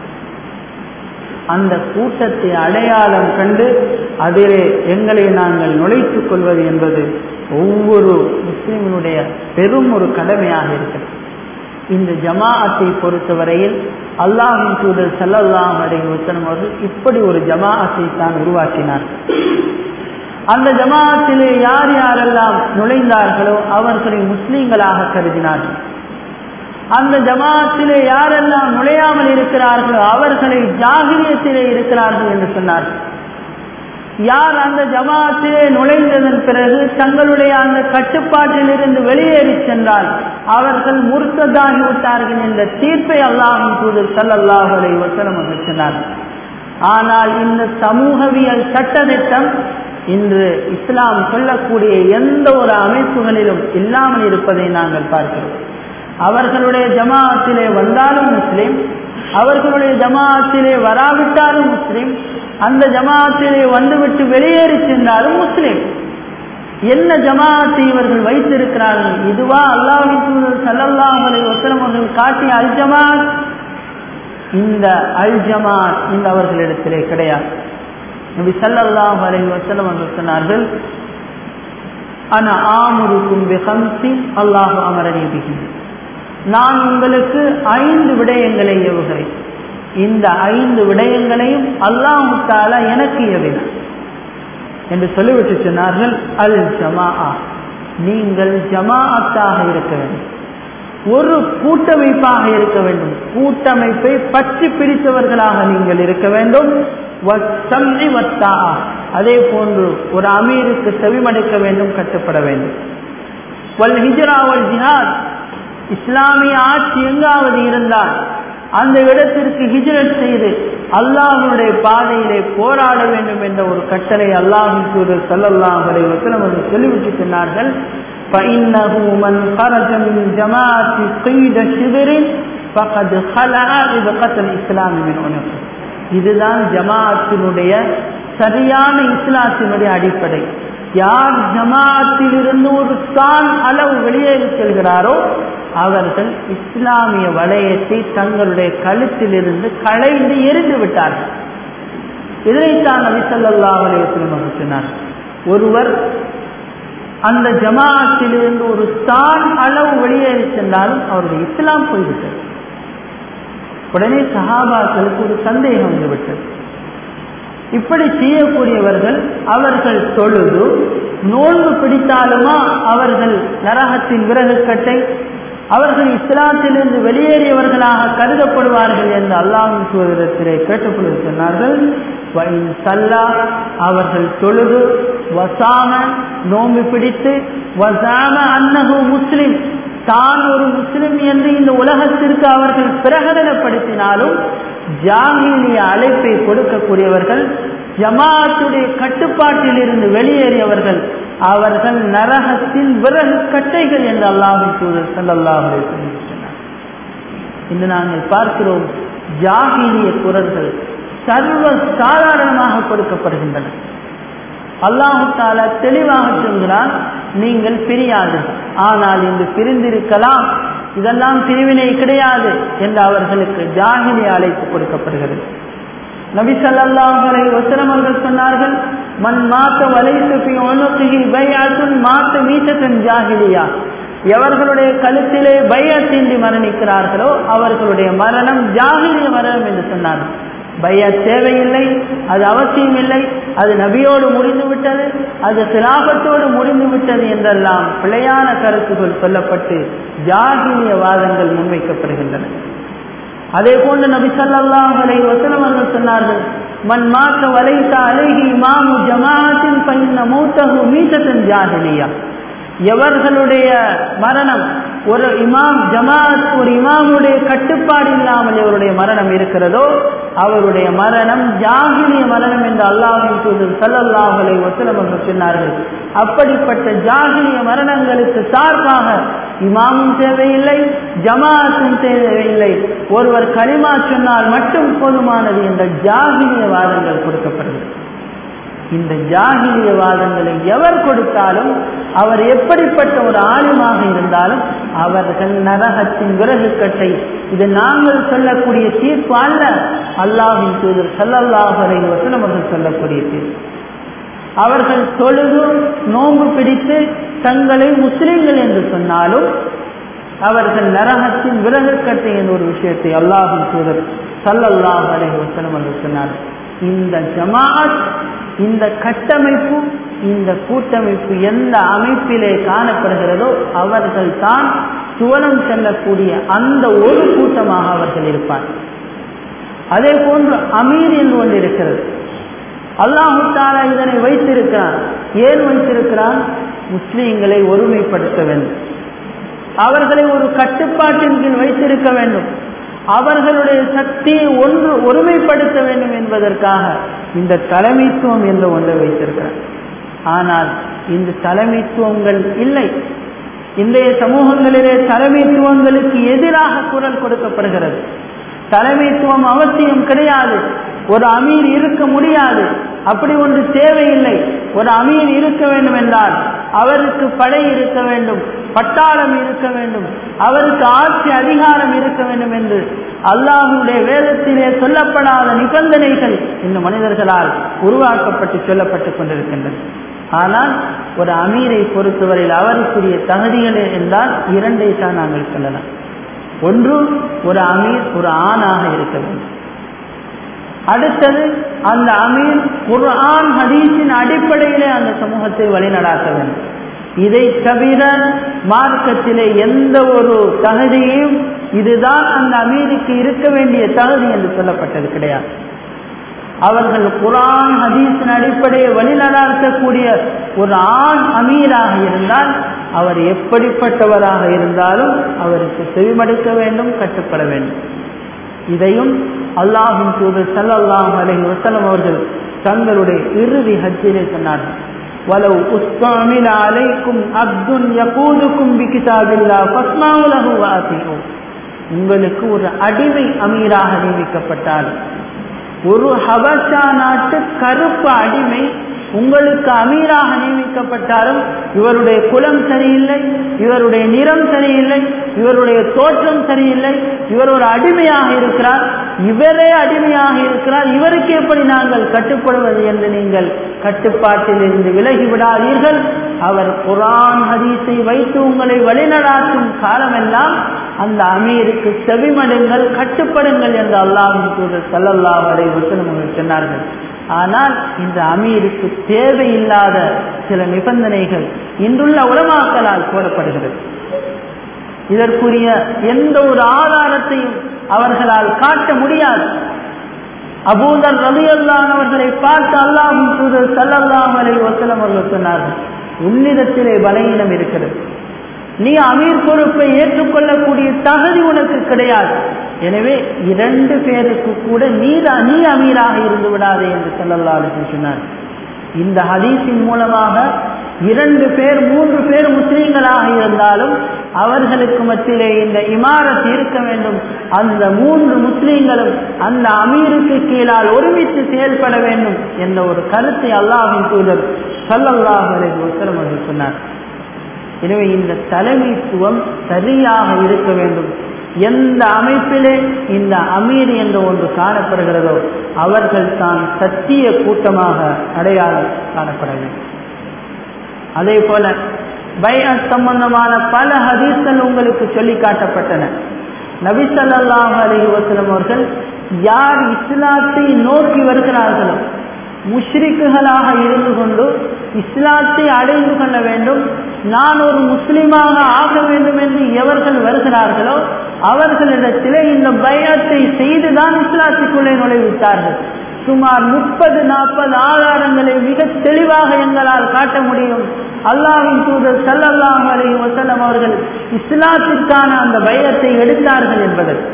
அந்த கூட்டத்தை அடையாளம் கண்டு அதிலே எங்களை நாங்கள் நுழைத்துக் கொள்வது என்பது ஒவ்வொரு முஸ்லிமினுடைய பெரும் ஒரு கடமையாக இருக்கிறது இந்த ஜமாஅத்தை பொறுத்தவரையில் அல்லாஹின் தூதர் சல்லல்லாஹ் அலைஹி வஸல்லம் அவர்கள் இப்படி ஒரு ஜமாஅத்தை தான் உருவாக்கினார் அந்த ஜமாஅத்திலே யார் யாரெல்லாம் நுழைந்தார்களோ அவர்களை முஸ்லீம்களாக கருதினார்கள் அந்த ஜமாஅத்திலே யாரெல்லாம் நுழையாமல் இருக்கிறார்களோ அவர்களை ஜாகிரியத்திலே இருக்கிறார்கள் என்று சொன்னார்கள் யார் அந்த ஜமாத்திலே நுழைந்ததன் பிறகு தங்களுடைய அந்த கட்டுப்பாட்டில் இருந்து வெளியேறி சென்றால் அவர்கள் முர்த்ததாகி விட்டார்கள் என்ற தீர்ப்பை அல்லாஹும் தூதர் சல்லல்லாஹலை வசனம் சொன்னார் ஆனால் இந்த சமூகவியல் சட்டத்திட்டம் இன்று இஸ்லாம் சொல்லக்கூடிய எந்த ஒரு அமைப்புகளிலும் இல்லாமல் இருப்பதை நாங்கள் பார்க்கிறோம் அவர்களுடைய ஜமாஅத்திலே வந்தாலும் முஸ்லிம் அவர்களுடைய ஜமாஅத்திலே வராவிட்டாலும் முஸ்லிம் அந்த ஜமாஅத்திலே வந்துவிட்டு வெளியேறி சென்றாலும் முஸ்லிம் என்ன ஜமாஅத்தை இவர்கள் வைத்திருக்கிறார்கள் இதுவா அல்லாஹின் தூதர் சல்லல்லாஹ் அலைஹி வஸல்லம் அவர்கள் காட்டிய அல் ஜமாத் இந்த அல் ஜமாத் இந்த அவர்களிடத்திலே கிடையாது நபி சல்லல்லாஹ் அலைஹி வஸல்லம் அவர்கள் சொன்னார்கள் அன ஆமுருக்கும் பிஹம்சி அல்லாஹ் அமரனி பிஹி நான் உங்களுக்கு ஐந்து விடயங்களை ஏவுகிறேன் இந்த ஐந்து விடயங்களையும் அல்லாஹு தாலா எனக்கு ஏவினார் என்று சொல்லிவிட்டு சொன்னார்கள் அல் ஜமா நீங்கள் ஜமாஅத்தாக இருக்க வேண்டும் ஒரு கூட்டமைப்பாக இருக்க வேண்டும் கூட்டமைப்பை பற்றி பிடித்தவர்களாக நீங்கள் இருக்க வேண்டும் அதே போன்று ஒரு அமீருக்கு செவிமடைக்க வேண்டும் கட்டுப்பட வேண்டும் வல் ஹிஜ்ரா வல் ஜிஹாத் இஸ்லாமிய ஆட்சி எங்காவது இருந்தால் அந்த இடத்திற்கு ஹிஜ்ரத் செய்து அல்லாஹனுடைய பாதையிலே போராட வேண்டும் என்ற ஒரு கட்டளை அல்லாஹின் தூதர் சல்லல்லாஹு அலைஹி வஸல்லம் அவர்கள் சொல்லிவிட்டு சொன்னார்கள் فإنه من خرج من جماعة قيد شبر فقد خلع ربقة الإسلام من عنقه இதுதான் ஜமாஅத்தினுடைய சரியான இஸ்லாத்தினுடைய அடிப்படை யார் ஜமாஅத்தில் இருந்து ஒரு தான் அளவு வெளியேறி செல்கிறாரோ அவர்கள் இஸ்லாமிய வளையத்தை தங்களுடைய கழுத்திலிருந்து களைந்து எரிந்து விட்டார்கள் இதைத்தான் நபிசல்லா வலையத்திலும் சொன்னார் ஒருவர் அந்த ஜமாஅத்திலிருந்து ஒரு தான் அளவு வெளியேறி சென்றாலும் அவருடைய இஸ்லாம் போய்விட்டது உடனே சஹாபாக்களுக்கு ஒரு சந்தேகம் வந்துவிட்டது இப்படி செய்யக்கூடியவர்கள் அவர்கள் தொழுது நோன்பு பிடித்தாலுமா அவர்கள் நரகத்தின் விறகு கட்டை அவர்கள் இஸ்லாத்திலிருந்து வெளியேறியவர்களாக கருதப்படுவார்கள் என்று அல்லாஹின் சூதரத்திலே கேட்டுக்கொண்டு சொன்னார்கள் சல்லா அவர்கள் தொழுது வசாம நோம்பு பிடித்து வசாம அன்னகு முஸ்லிம் தான் ஒரு முஸ்லிம் என்று இந்த உலகத்திற்கு அவர்கள் பிரகடனப்படுத்தினாலும் ஜாகிலிய அழைப்பை கொடுக்கக்கூடியவர்கள் ஜமாத்துடைய கட்டுப்பாட்டில் இருந்து வெளியேறியவர்கள் அவர்கள் நரகத்தின் விறகு கட்டைகள் என்று அல்லாஹின் தூதர் சல்லாஹ் சொன்னார் இன்று நாங்கள் பார்க்கிறோம் ஜாகிலிய குரல்கள் சர்வ சாதாரணமாக கொடுக்கப்படுகின்றன அல்லாஹு தாலா தெளிவாக சொல்கிறான் நீங்கள் பிரியாது ஆனால் இன்று பிரிந்திருக்கலாம் இதெல்லாம் பிரிவினை கிடையாது என்று அவர்களுக்கு ஜாகிலி அழைப்பு கொடுக்கப்படுகிறது நபி சல்லாஹலை வசனம் அவர்கள் சொன்னார்கள் மண் மாத்த வலைசுபி ஒனுக்கு பையாத்துன் மாத்த மீட்டத்தன் ஜாகிலியா எவர்களுடைய கழுத்திலே பையத்தின்றி மரணிக்கிறார்களோ அவர்களுடைய மரணம் ஜாகிலிய மரணம் என்று சொன்னார்கள் பைய தேவையில்லை அது அவசியம் இல்லை அது நபியோடு முடிந்து விட்டது அது சிலாபத்தோடு முடிந்து விட்டது என்றெல்லாம் பிழையான கருத்துகள் சொல்லப்பட்டு ஜாகிலிய வாதங்கள் முன்வைக்கப்படுகின்றன அதே போன்று நபி சல்லாஹ் அலை வசனம் அவர்கள் சொன்னார்கள் மண் மாற்ற வலைத்த அழகி மாமு ஜமாத்தின் பையன மூத்தகு மீட்டத்தின் ஜாகிலியா எவர்களுடைய மரணம் ஒரு இமாம் ஜமாத் ஒரு இமாமுடைய கட்டுப்பாடு இல்லாமல் எவருடைய மரணம் இருக்கிறதோ அவருடைய மரணம் ஜாகிலிய மரணம் என்று அல்லாஹின் தூதர் சல்லல்லாஹலை ஒத்துலமர்கள் சொன்னார்கள் அப்படிப்பட்ட ஜாகிலிய மரணங்களுக்கு சார்பாக இமாமும் தேவையில்லை ஜமாத்தும் தேவையில்லை ஒருவர் களிமா சொன்னால் மட்டும் போதுமானது என்ற ஜாகிலிய வாதங்கள் கொடுக்கப்படுகிறது இந்த ஜாகிலிய வாதங்களை எவர் கொடுத்தாலும் அவர் எப்படிப்பட்ட ஒரு ஆளுமாக இருந்தாலும் அவர்கள் நரகத்தின் விறகு கட்டை இது நாங்கள் சொல்லக்கூடிய தீர்ப்பு அல்ல அல்லாஹின் தூதர் சல்லல்லாஹரை வசனம் அவர்கள் சொல்லக்கூடிய தீர்ப்பு அவர்கள் தொழுது நோன்பு பிடித்து தங்களை முஸ்லிம்கள் என்று சொன்னாலும் அவர்கள் நரகத்தின் விறகு கட்டை என்ற ஒரு விஷயத்தை அல்லாஹின் தூதர் சல்லல்லாஹ் அலை வசனம் என்று சொன்னார் இந்த ஜமாஅத் இந்த கட்டமைப்பு இந்த கூட்டமைப்பு எந்த அமைப்பிலே காணப்படுகிறதோ அவர்கள் தான் சுவனம் செல்லக்கூடிய அந்த ஒரு கூட்டமாக அவர்கள் இருப்பார் அதே போன்று அமீர் என்று ஒன்று இருக்கிறது அல்லாஹு தாலா இதனை வைத்திருக்கிறான் ஏன் வைத்திருக்கிறான் முஸ்லீம்களை ஒருமைப்படுத்த வேண்டும் அவர்களை ஒரு கட்டுப்பாட்டின் கீழ் வைத்திருக்க வேண்டும் அவர்களுடைய சக்தியை ஒன்று ஒருமைப்படுத்த வேண்டும் என்பதற்காக இந்த தலைமைத்துவம் என்ற ஒன்றை வைத்திருக்கிறார் ஆனால் இந்த தலைமைத்துவங்கள் இல்லை இன்றைய சமூகங்களிலே தலைமைத்துவங்களுக்கு எதிராக குரல் கொடுக்கப்படுகிறது தலைமைத்துவம் அவசியம் கிடையாது ஒரு அமீர் இருக்க முடியாது அப்படி ஒன்று தேவையில்லை ஒரு அமீர் இருக்க வேண்டும் என்றால் அவருக்கு படை இருக்க வேண்டும் பட்டாளம் இருக்க வேண்டும் அவருக்கு ஆட்சி அதிகாரம் இருக்க வேண்டும் என்று அல்லாஹுடைய வேதத்திலே சொல்லப்படாத நிபந்தனைகள் இந்த மனிதர்களால் உருவாக்கப்பட்டு சொல்லப்பட்டு கொண்டிருக்கின்றன ஆனால் ஒரு அமீரை பொறுத்தவரையில் அவருக்குரிய தகுதிகள் என்றால் இரண்டை தான் நாங்கள் சொல்லலாம் ஒன்று ஒரு அமீர் ஒரு ஆணாக இருக்க வேண்டும் அடுத்தது அந்த அமீர் குர்ஆன் ஹதீஸின் அடிப்படையிலே அந்த சமூகத்தை வழிநடாத்த வேண்டும் இதை தவிர மார்க்கத்திலே எந்த ஒரு தகுதியையும் இதுதான் அந்த அமீருக்கு இருக்க வேண்டிய தகுதி என்று சொல்லப்பட்டது கிடையாது அவர்கள் குரான் ஹதீஸின் அடிப்படையை வழிநடாத்தக்கூடிய ஒரு ஆண் அமீராக இருந்தால் அவர் எப்படிப்பட்டவராக இருந்தாலும் அவருக்கு செவிமடுக்க வேண்டும் கட்டுப்பட வேண்டும் இதையும் அல்லாஹின் தூதர் சல்லல்லாஹு அலைஹி வஸல்லம் அவர்கள் தங்களுடைய இறுதி ஹஜ்ஜிலே சொன்னார்கள் வலவ் உஸ்தாமில அலைக்கும் அப்துன் யகூதுக்கும் பிகிதாபில்லா ஃபஸ்மாவு லஹு வஅதிஹு உங்களுக்கு ஒரு அடிமை அமீராக நியமிக்கப்பட்டால் ஒரு ஹபஷா நாட்டு கருப்பு அடிமை உங்களுக்கு அமீராக நியமிக்கப்பட்டாலும் இவருடைய குலம் சரியில்லை இவருடைய நிறம் சரியில்லை இவருடைய தோற்றம் சரியில்லை இவர் ஒரு அடிமையாக இருக்கிறார் இவரே அடிமையாக இருக்கிறார் இவருக்கு எப்படி நாங்கள் கட்டுப்படுவது என்று நீங்கள் கட்டுப்பாட்டில் இருந்து விலகி விடாதீர்கள் அவர் குரான் ஹதீஸை வைத்து உங்களை வழிநடாத்தும் காலமெல்லாம் அந்த அமீருக்கு செவிமடுங்கள் கட்டுப்படுங்கள் என்று அல்லாஹின் தூதர் சல்லல்லா வரை வசனம் சொன்னார்கள் ஆனால் இந்த அமீருக்கு தேவையில்லாத சில நிபந்தனைகள் இன்றுள்ள உலமாக்களால் போடப்படுகிறது இதற்குரிய எந்த ஒரு ஆதாரத்தையும் அவர்களால் காட்ட முடியாது அபூதர் ரலியல்லான் அவர்களை பார்த்து அல்லாஹும் தூதர் சல்லல்லாஹ் அலை வசலம் அவர்கள் சொன்னார்கள் உன்னிடத்திலே பலகீனம் இருக்கிறது நீ அமீர் பொறுப்பை ஏற்றுக்கொள்ளக்கூடிய தகுதி உனக்கு கிடையாது எனவே இரண்டு பேருக்கு கூட நீ நீ அமீராக இருந்து விடாதே என்று சொல்லல்லா சொன்னார் இந்த ஹதீஸின் மூலமாக இரண்டு பேர் மூன்று பேர் முஸ்லீம்களாக இருந்தாலும் அவர்களுக்கு மத்தியிலே இந்த இமாரத் இருக்க வேண்டும் அந்த மூன்று முஸ்லீம்களும் அந்த அமீருக்கு கீழால் ஒருமித்து செயல்பட வேண்டும் என்ற ஒரு கருத்தை அல்லாஹின் தூதர் சல்லல்லாஹ் அலைஹி வஸல்லம் அவர்கள் சொன்னார் எனவே இந்த தலைமைத்துவம் சரியாக இருக்க வேண்டும் எந்த அமைப்பிலே இந்த அமீர் என்ற ஒன்று காணப்படுகிறதோ அவர்கள் தான் சத்திய கூட்டமாக அடையாளம் காணப்பட வேண்டும் அதே போல பைஅத் சம்பந்தமான பல ஹதீஸ்கள் உங்களுக்கு சொல்லி காட்டப்பட்டன நபி ஸல்லல்லாஹு அலைஹி வஸல்லம் அவர்கள் யார் இஸ்லாத்தை நோக்கி வருகிறார்களோ முஷ்ரிக்குகளாக இருந்து கொண்டு இஸ்லாத்தை அடைந்து கொள்ள வேண்டும் நான் ஒரு முஸ்லிமாக ஆக வேண்டும் என்று எவர்கள் வருகிறார்களோ அவர்களிடத்திலே இந்த பயத்தை செய்துதான் இஸ்லாத்துக்குள்ளே நுழைவித்தார்கள் சுமார் முப்பது நாற்பது ஆதாரங்களை மிக தெளிவாக எங்களால் காட்ட முடியும் அல்லாவின் தூதர் சல்லல்லாஹு அலைஹி வஸல்லம் அவர்கள் இஸ்லாத்திற்கான அந்த பயத்தை எடுத்தார்கள் என்பதற்கு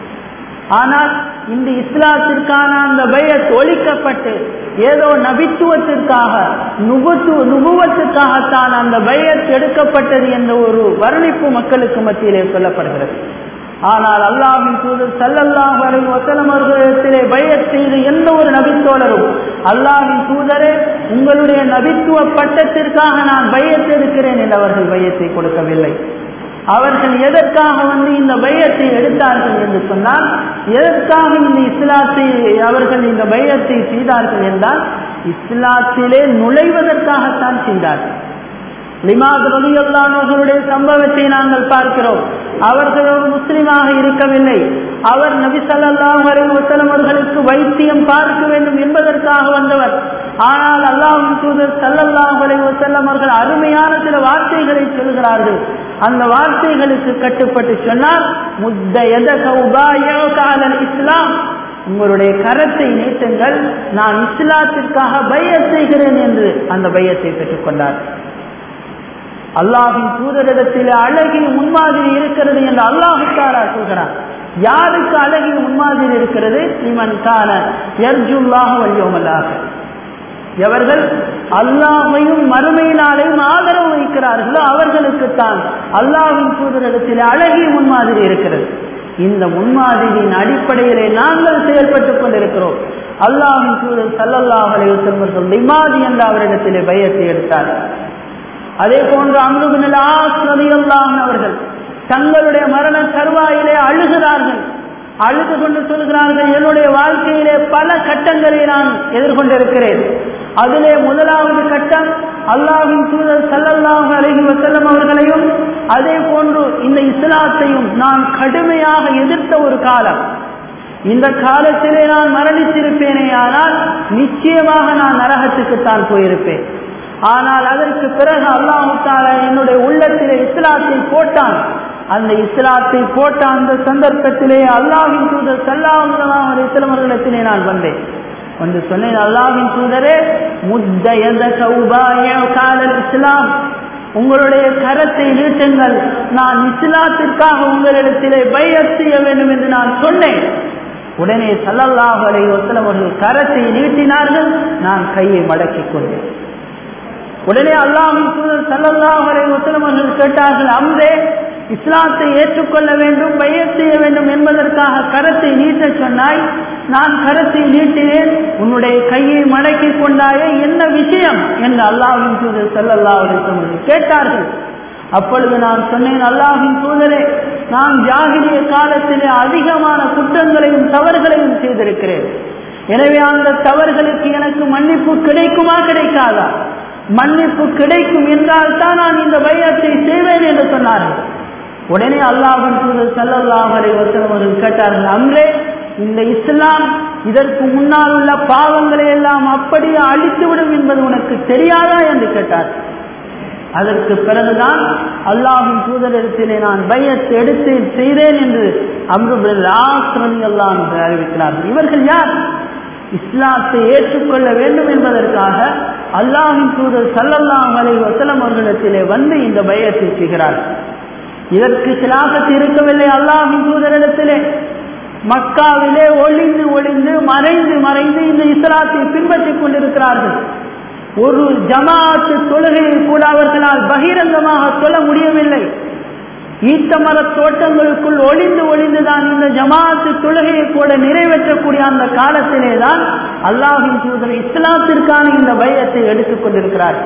ஆனால் இந்த இஸ்லாத்திற்கான அந்த பயத் ஒழிக்கப்பட்டு ஏதோ நபித்துவத்திற்காக நுபத்து நுபுவத்துக்காகத்தான் அந்த பயத் எடுக்கப்பட்டது என்ற ஒரு வர்ணிப்பு மக்களுக்கு மத்தியிலே சொல்லப்படுகிறது ஆனால் அல்லாஹின் தூதர் சல்லல்லாஹு அலைஹி வஸல்லம் அவர்களிடத்திலே பயத் செய்து எந்த ஒரு நபித்தோழரும் அல்லாஹின் தூதரே உங்களுடைய நபித்துவ பட்டத்திற்காக நான் பயத் எடுக்கிறேன் என்று அவர்கள் பயத்தை கொடுக்கவில்லை அவர்கள் எதற்காக வந்து இந்த பயத்தை எடுத்தார்கள் என்று சொன்னால் எதற்காக இந்த இஸ்லாத்தை அவர்கள் இந்த பயத்தை செய்தார்கள் என்றால் இஸ்லாத்திலே நுழைவதற்காகத்தான் செய்தார்கள் லிமாத் ரலியல்லானவர்களுடைய சம்பவத்தை நாங்கள் பார்க்கிறோம் அவர்கள் ஒரு முஸ்லிமாக இருக்கவில்லை அவர் நபி ஸல்லல்லாஹு அலைஹி வஸல்லம் அவர்களுக்கு வைத்தியம் பார்க்க வேண்டும் என்பதற்காக வந்தவர் ஆனால் அல்லாஹ்வின் தூதர் ஸல்லல்லாஹு அலைஹி வஸல்லம் அவர்கள் அருமையான சில வார்த்தைகளை சொல்கிறார்கள் அந்த வார்த்தைகளுக்கு கட்டுப்பட்டு சொன்னால் முத்த எதக உபாயோகாலல் இஸ்லாம் உங்களுடைய கரத்தை நீட்டுங்கள் நான் இஸ்லாத்திற்காக பையத் செய்கிறேன் என்று அந்த பையத்தை பெற்றுக்கொண்டார் அல்லாஹின் தூதரிடத்தில் அழகிய முன்மாதிரி இருக்கிறது என்று அல்லாஹுக்காரா சொல்கிறார் யாருக்கு அழகிய முன்மாதிரி இருக்கிறது இவன் கான எர்ஜுல்லாக வல்யோமல்லாக எவர்கள் அல்லாஹையும் மறுமையினாலையும் ஆதரவு வைக்கிறார்களோ அவர்களுக்குத்தான் அல்லாஹின் தூதரிடத்தில் அழகிய முன்மாதிரி இருக்கிறது இந்த முன்மாதிரியின் அடிப்படையிலே நாங்கள் செயல்பட்டுக் கொண்டிருக்கிறோம் அல்லாஹின் தூதர் சல்லல்லாஹ் அலைவசல்வர்கள் லிமாதி என்ற அவரிடத்திலே பயத்தை எடுத்தார் அதே போன்று அம்ருபின் அவர்கள் தங்களுடைய மரண தருவாயிலே அழுகிறார்கள் அழுது கொண்டு சொல்கிறார்கள் என்னுடைய வாழ்க்கையிலே பல கட்டங்களை நான் எதிர்கொண்டிருக்கிறேன் அதிலே முதலாவது கட்டம் அல்லாவின் தூதர் சல்லல்லாஹு அலைஹி வஸல்லம் அவர்களையும் அதே போன்று இந்த இஸ்லாத்தையும் நான் கடுமையாக எதிர்த்த ஒரு காலம் இந்த காலத்திலே நான் மரணித்திருப்பேனே ஆனால் நிச்சயமாக நான் நரகத்துக்குத்தான் போயிருப்பேன் ஆனால் அதற்கு பிறகு அல்லாஹு தாலா என்னுடைய உள்ளத்திலே இஸ்லாத்தை போட்டான் அந்த இஸ்லாத்தை போட்ட அந்த சந்தர்ப்பத்திலே அல்லாஹின் தூதர் சல்லாஹ் இஸ்லாமர்களிடத்திலே நான் வந்தேன் வந்து சொன்னேன் அல்லாஹின் தூதரே முத்த எந்த காலல் இஸ்லாம் உங்களுடைய கரத்தை நீட்டுங்கள் நான் இஸ்லாத்திற்காக உங்களிடத்திலே பையத் செய்ய வேண்டும் என்று நான் சொன்னேன் உடனே சல்லல்லாஹு அலைஹி வஸல்லம் அவர்கள் கரத்தை நீட்டினார்கள் நான் கையை மடக்கிக் கொண்டேன் உடனே அல்லாஹின் தூதர் சல்லல்லாஹு அலைஹி வஸல்லம் அவர்கள் கேட்டார்கள் அம்ரே இஸ்லாத்தை ஏற்றுக்கொள்ள வேண்டும் பையத் செய்ய வேண்டும் என்பதற்காக கரத்தை நீட்டச் சொன்னாய் நான் கரத்தை நீட்டினேன் உன்னுடைய கையை மடக்கிக் கொண்டாயே என்ன விஷயம் என்று அல்லாஹின் தூதர் சல்லல்லாஹு அலைஹி வஸல்லம் அவர்கள் கேட்டார்கள் அப்பொழுது நான் சொன்னேன் அல்லாஹின் தூதரே நான் ஜாகிரிய காலத்திலே அதிகமான குற்றங்களையும் தவறுகளையும் செய்திருக்கிறேன் எனவே அந்த தவறுகளுக்கு எனக்கு மன்னிப்பு கிடைக்குமா கிடைக்காதா மன்னிப்பு கிடைக்கும் என்றால் தான் நான் இந்த பயத்தை செய்வேன் என்று சொன்னார்கள் உடனே அல்லாஹின் தூதர் சல்லல்லாஹு அலைஹி வஸல்லம் அவர்கள் கேட்டார்கள் அம்ரே இந்த இஸ்லாம் இதற்கு முன்னால் உள்ள பாவங்களை எல்லாம் அப்படியே அழித்துவிடும் என்பது உனக்கு தெரியாதா என்று கேட்டார் அதற்கு பிறகுதான் அல்லாஹின் தூதரிடத்திலே நான் பயத்தை எடுத்து செய்தேன் என்று அம்ருபில் ஆசிரமி அல்லாஹ் என்று அறிவிக்கிறார்கள் இவர்கள் யார் இஸ்லாத்தை ஏற்றுக்கொள்ள வேண்டும் என்பதற்காக அல்லாஹின் தூதர் சல்லல்லாஹ் அலை வசலம் அவர்களிடத்திலே வந்து இந்த பயத்தை செய்கிறார்கள் இதற்கு சிலாபத்து இருக்கவில்லை அல்லாஹின் தூதரிடத்திலே மக்காவிலே ஒளிந்து ஒளிந்து மறைந்து மறைந்து இந்த இஸ்லாத்தை பின்பற்றிக் கொண்டிருக்கிறார்கள் ஒரு ஜமாத்து தொழுகையை கூட அவர்களால் பகிரங்கமாக சொல்ல முடியவில்லை ஈத்தமர தோட்டங்களுக்குள் ஒளிந்து ஒளிந்துதான் இந்த ஜமாத்து தொழுகையை கூட நிறைவேற்றக்கூடிய அந்த காலத்திலே தான் அல்லாஹின் தூதர் இஸ்லாத்திற்கான இந்த பயத்தை எடுத்துக் கொண்டிருக்கிறார்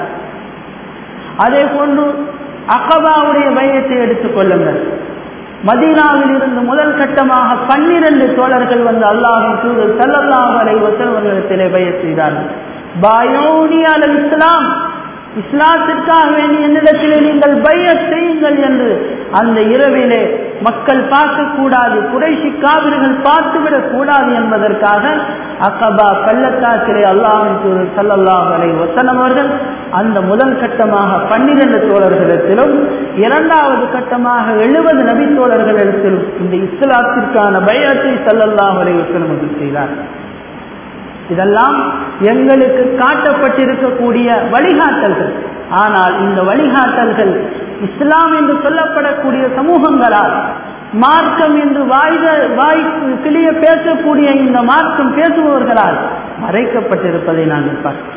அதே போன்று அகபாவுடைய பயத்தை எடுத்துக் கொள்ளுங்கள் மதீனாவில் இருந்து முதல் கட்டமாக பன்னிரண்டு தோழர்கள் வந்து அல்லாஹின் தூதர் சல்லல்லாஹு அலை வசல்வர்களிடத்திலே பய செய்தார்கள் பாயோனி அல் இஸ்லாம் இஸ்லாத்திற்காக வேண்டி என்னிடத்திலே நீங்கள் பைய செய்யுங்கள் என்று அந்த இரவிலே மக்கள் பார்க்கக்கூடாது குறைசி காவிர்கள் பார்த்துவிடக் கூடாது என்பதற்காக அக்கபா பள்ளத்தாக்கிலே அல்லாஹின் தூதர் சல்லல்லாஹு அலை வசனம் அவர்கள் அந்த முதல் கட்டமாக பன்னிரண்டு தோழர்களிடத்திலும் இரண்டாவது கட்டமாக எழுபது நபி தோழர்களிடத்திலும் இந்த இஸ்லாத்திற்கான பயத்தை சல்லல்லாஹு அலை வசனம் அவர்கள் செய்தார் இதெல்லாம் எங்களுக்கு காட்டப்பட்டிருக்கக்கூடிய வழிகாட்டல்கள் ஆனால் இந்த வழிகாட்டல்கள் இஸ்லாம் என்று சொல்லப்படக்கூடிய சமூகங்களால் மார்க்கம் என்று வாய்த வாய் கிளிய பேசக்கூடிய இந்த மார்க்கம் பேசுபவர்களால் மறைக்கப்பட்டிருப்பதை நாங்கள் பார்க்கிறோம்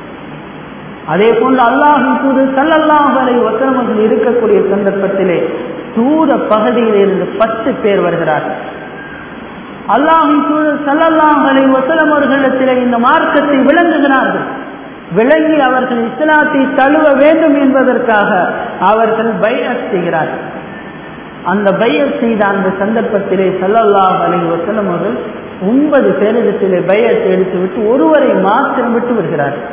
அதே போன்று அல்லாஹும் தூது சல்லல்லாஹ் அலை வசனமர்கள் இருக்கக்கூடிய சந்தர்ப்பத்திலே தூர பகுதியிலிருந்து பத்து பேர் வருகிறார்கள் அல்லாஹும் தூதர் சல்லல்லாஹ் அலை வசலம் அவர்களிடத்திலே இந்த மார்க்கத்தை விளங்குகிறார்கள் விளங்கி அவர்கள் இஸ்லாத்தை தழுவ வேண்டும் என்பதற்காக அவர்கள் பையத் செய்கிறார்கள் அந்த பையத் செய்த அந்த சந்தர்ப்பத்திலே சல்லல்லாஹ் அலை வசலம் அவர்கள் ஒன்பது பேரிடத்திலே பையத்தை எடுத்துவிட்டு ஒருவரை மாத்திரம் விட்டு வருகிறார்கள்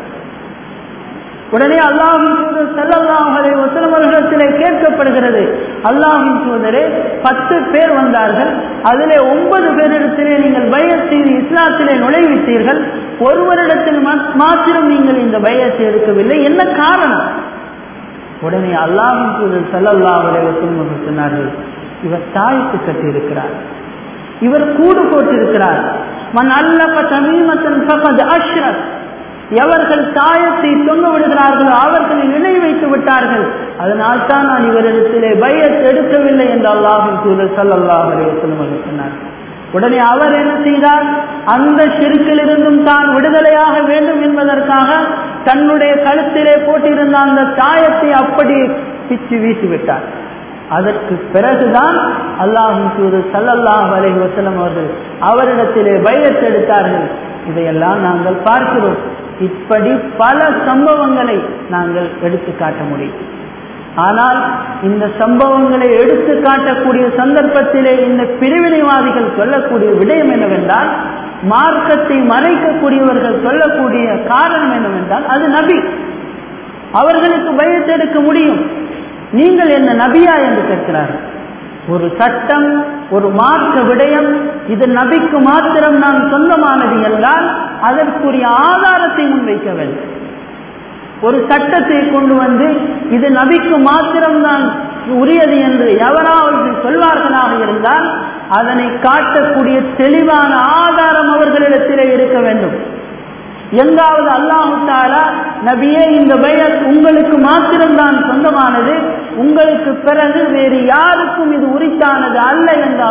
உடனே அல்லாஹின் தூதர் செல்லல்லாம் அலை வசனவர்களிடத்திலே கேட்கப்படுகிறது அல்லாஹின் தூதரே பத்து பேர் வந்தார்கள் அதிலே ஒன்பது பேரிடத்திலே நீங்கள் பயத் செய்து இஸ்லாத்திலே நுழைவித்தீர்கள் ஒருவரிடத்தில் மாத்திரம் நீங்கள் இந்த பயத்தை எடுக்கவில்லை என்ன காரணம் உடனே அல்லாஹின் தூதர் செல்லல்லாம் அலை வசனம் சொன்னார்கள் இவர் தாய்க்கு கட்டியிருக்கிறார் இவர் கூடு போட்டிருக்கிறார் மன் அல்லப்ப தமிமத்தன் பக்கத்து அஷ்ரத் எவர்கள் தாயத்தை தொங்க விடுகிறார்களோ அவர்களை நிலை வைத்து விட்டார்கள் அதனால் தான் நான் இவரிடத்திலே பயத்தை எடுக்கவில்லை என்று அல்லாஹின் தூதர் சல்லாஹ் அலைவசலம் சொன்னார் உடனே அவர் என்ன செய்தார் அந்த சிறுக்கிலிருந்தும் தான் விடுதலையாக வேண்டும் என்பதற்காக தன்னுடைய கழுத்திலே போட்டிருந்த அந்த தாயத்தை அப்படி பிச்சு வீசிவிட்டார் அதற்கு பிறகுதான் அல்லாஹின் தூதர் சல்லல்லாஹ் அலை வசலம் அவர்கள் அவரிடத்திலே பயத்தெடுத்தார்கள் இதையெல்லாம் நாங்கள் பார்க்கிறோம் இப்படி பல சம்பவங்களை நாங்கள் எடுத்து காட்ட முடியும் ஆனால் இந்த சம்பவங்களை எடுத்து காட்டக்கூடிய சந்தர்ப்பத்திலே இந்த பிரிவினைவாதிகள் சொல்லக்கூடிய விடயம் என்னவென்றால் மார்க்கத்தை மறைக்கக்கூடியவர்கள் சொல்லக்கூடிய காரணம் என்னவென்றால் அது நபி அவர்களுக்கு பயத்தெடுக்க முடியும் நீங்கள் என்ன நபியா என்று கேட்கிறார்கள் ஒரு சட்டம் ஒரு மார்க்க விடயம் இது நபிக்கு மாத்திரம் நான் சொந்தமானது என்றால் அதற்குரிய ஆதாரத்தை முன்வைக்க வேண்டும் ஒரு சட்டத்தை கொண்டு வந்து இது நபிக்கு மாத்திரம்தான் உரியது என்று எவராவது சொல்வார்களாக இருந்தால் அதனை காட்டக்கூடிய தெளிவான ஆதாரம் அவர்களிடத்திலே இருக்க வேண்டும் எங்காவது அல்லாஹு தாலா நபியே இந்த பெயர் உங்களுக்கு மாத்திரம்தான் சொந்தமானது உங்களுக்கு பிறகு வேறு யாருக்கும் இது உரித்தானது அல்ல என்று அல்லாஹு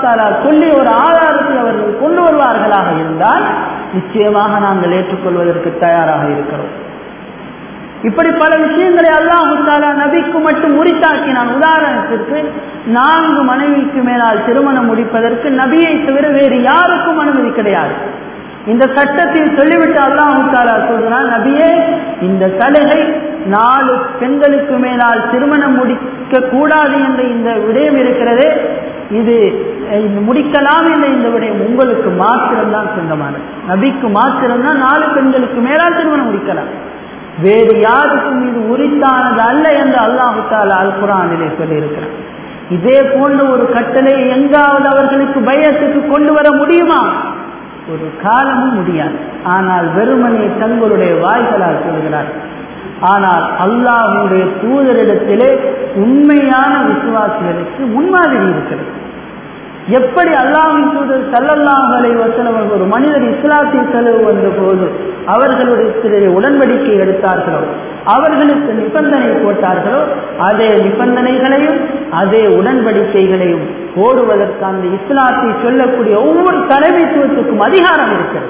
தாலா சொல்லி ஒரு ஆதாரத்தை அவர்கள் கொண்டு வருவார்களாக இருந்தால் நிச்சயமாக நாங்கள் ஏற்றுக்கொள்வதற்கு தயாராக இருக்கிறோம் இப்படி பல விஷயங்களை அல்லாஹு தாலா நபிக்கு மட்டும் உரித்தாக்கினான் உதாரணத்திற்கு நான்கு மனைவிக்கு மேலால் திருமணம் முடிப்பதற்கு நபியை தவிர வேறு யாருக்கும் அனுமதி கிடையாது இந்த சட்டத்தில் சொல்லிவிட்டு அல்லாஹு தாலா சொல்கிறான் நபியே இந்த சலுகை நாலு பெண்களுக்கு மேலால் திருமணம் முடிக்க கூடாது என்ற இந்த விடயம் இருக்கிறதே இது முடிக்கலாம் என்ற இந்த விடயம் உங்களுக்கு மாத்திரம்தான் சொந்தமானது நபிக்கு மாத்திரம்தான் நாலு பெண்களுக்கு மேலால் திருமணம் முடிக்கலாம் வேறு யாருக்கும் இது உரித்தானது அல்ல என்று அல்லாஹு தாலா அல் குரானிலே சொல்லியிருக்கிறார் இதே போன்ற ஒரு கட்டளை எங்காவது அவர்களுக்கு பயத்துக்கு கொண்டு வர முடியுமா ஒரு காலமும் முடியாது ஆனால் வெறுமனே தங்களுடைய வாய்களால் சொல்கிறார் ஆனால் அல்லாஹுடைய தூதரிடத்திலே உண்மையான விசுவாசிகளுக்கு முன்மாதிரி இருக்கிறது எப்படி அல்லாஹின் தூதர் சல்லல்லாஹ் அலை வசனம் ஒரு மனிதர் இஸ்லாத்தில் செலவு வந்த போது அவர்களுடைய உடன்படிக்கை எடுத்தார்களோ அவர்களுக்கு நிபந்தனை போட்டார்களோ அதே நிபந்தனைகளையும் அதே உடன்படிக்கைகளையும் போடுவதற்கு அந்த இஸ்லாத்தை சொல்லக்கூடிய ஒவ்வொரு தலைமைத்துவத்துக்கும் அதிகாரம் இருக்கிறது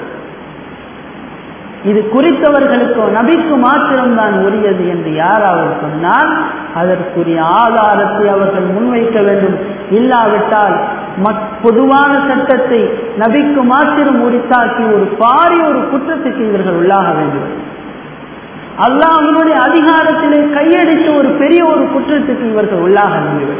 இது குறித்தவர்களுக்கு நபிக்கு மாத்திரம்தான் உரியது என்று யாராவது சொன்னால் அதற்குரிய ஆதாரத்தை அவர்கள் முன்வைக்க வேண்டும் இல்லாவிட்டால் பொதுவான சட்டத்தை நபிக்கு மாத்திரம் உரித்தாக்கி ஒரு பாரிய ஒரு குற்றத்துக்கு இவர்கள் உள்ளாக வேண்டும் அல்லாஹனுடைய அதிகாரத்திலே கையடித்த ஒரு பெரிய ஒரு குற்றத்துக்கு இவர்கள் உள்ளாக வேண்டும்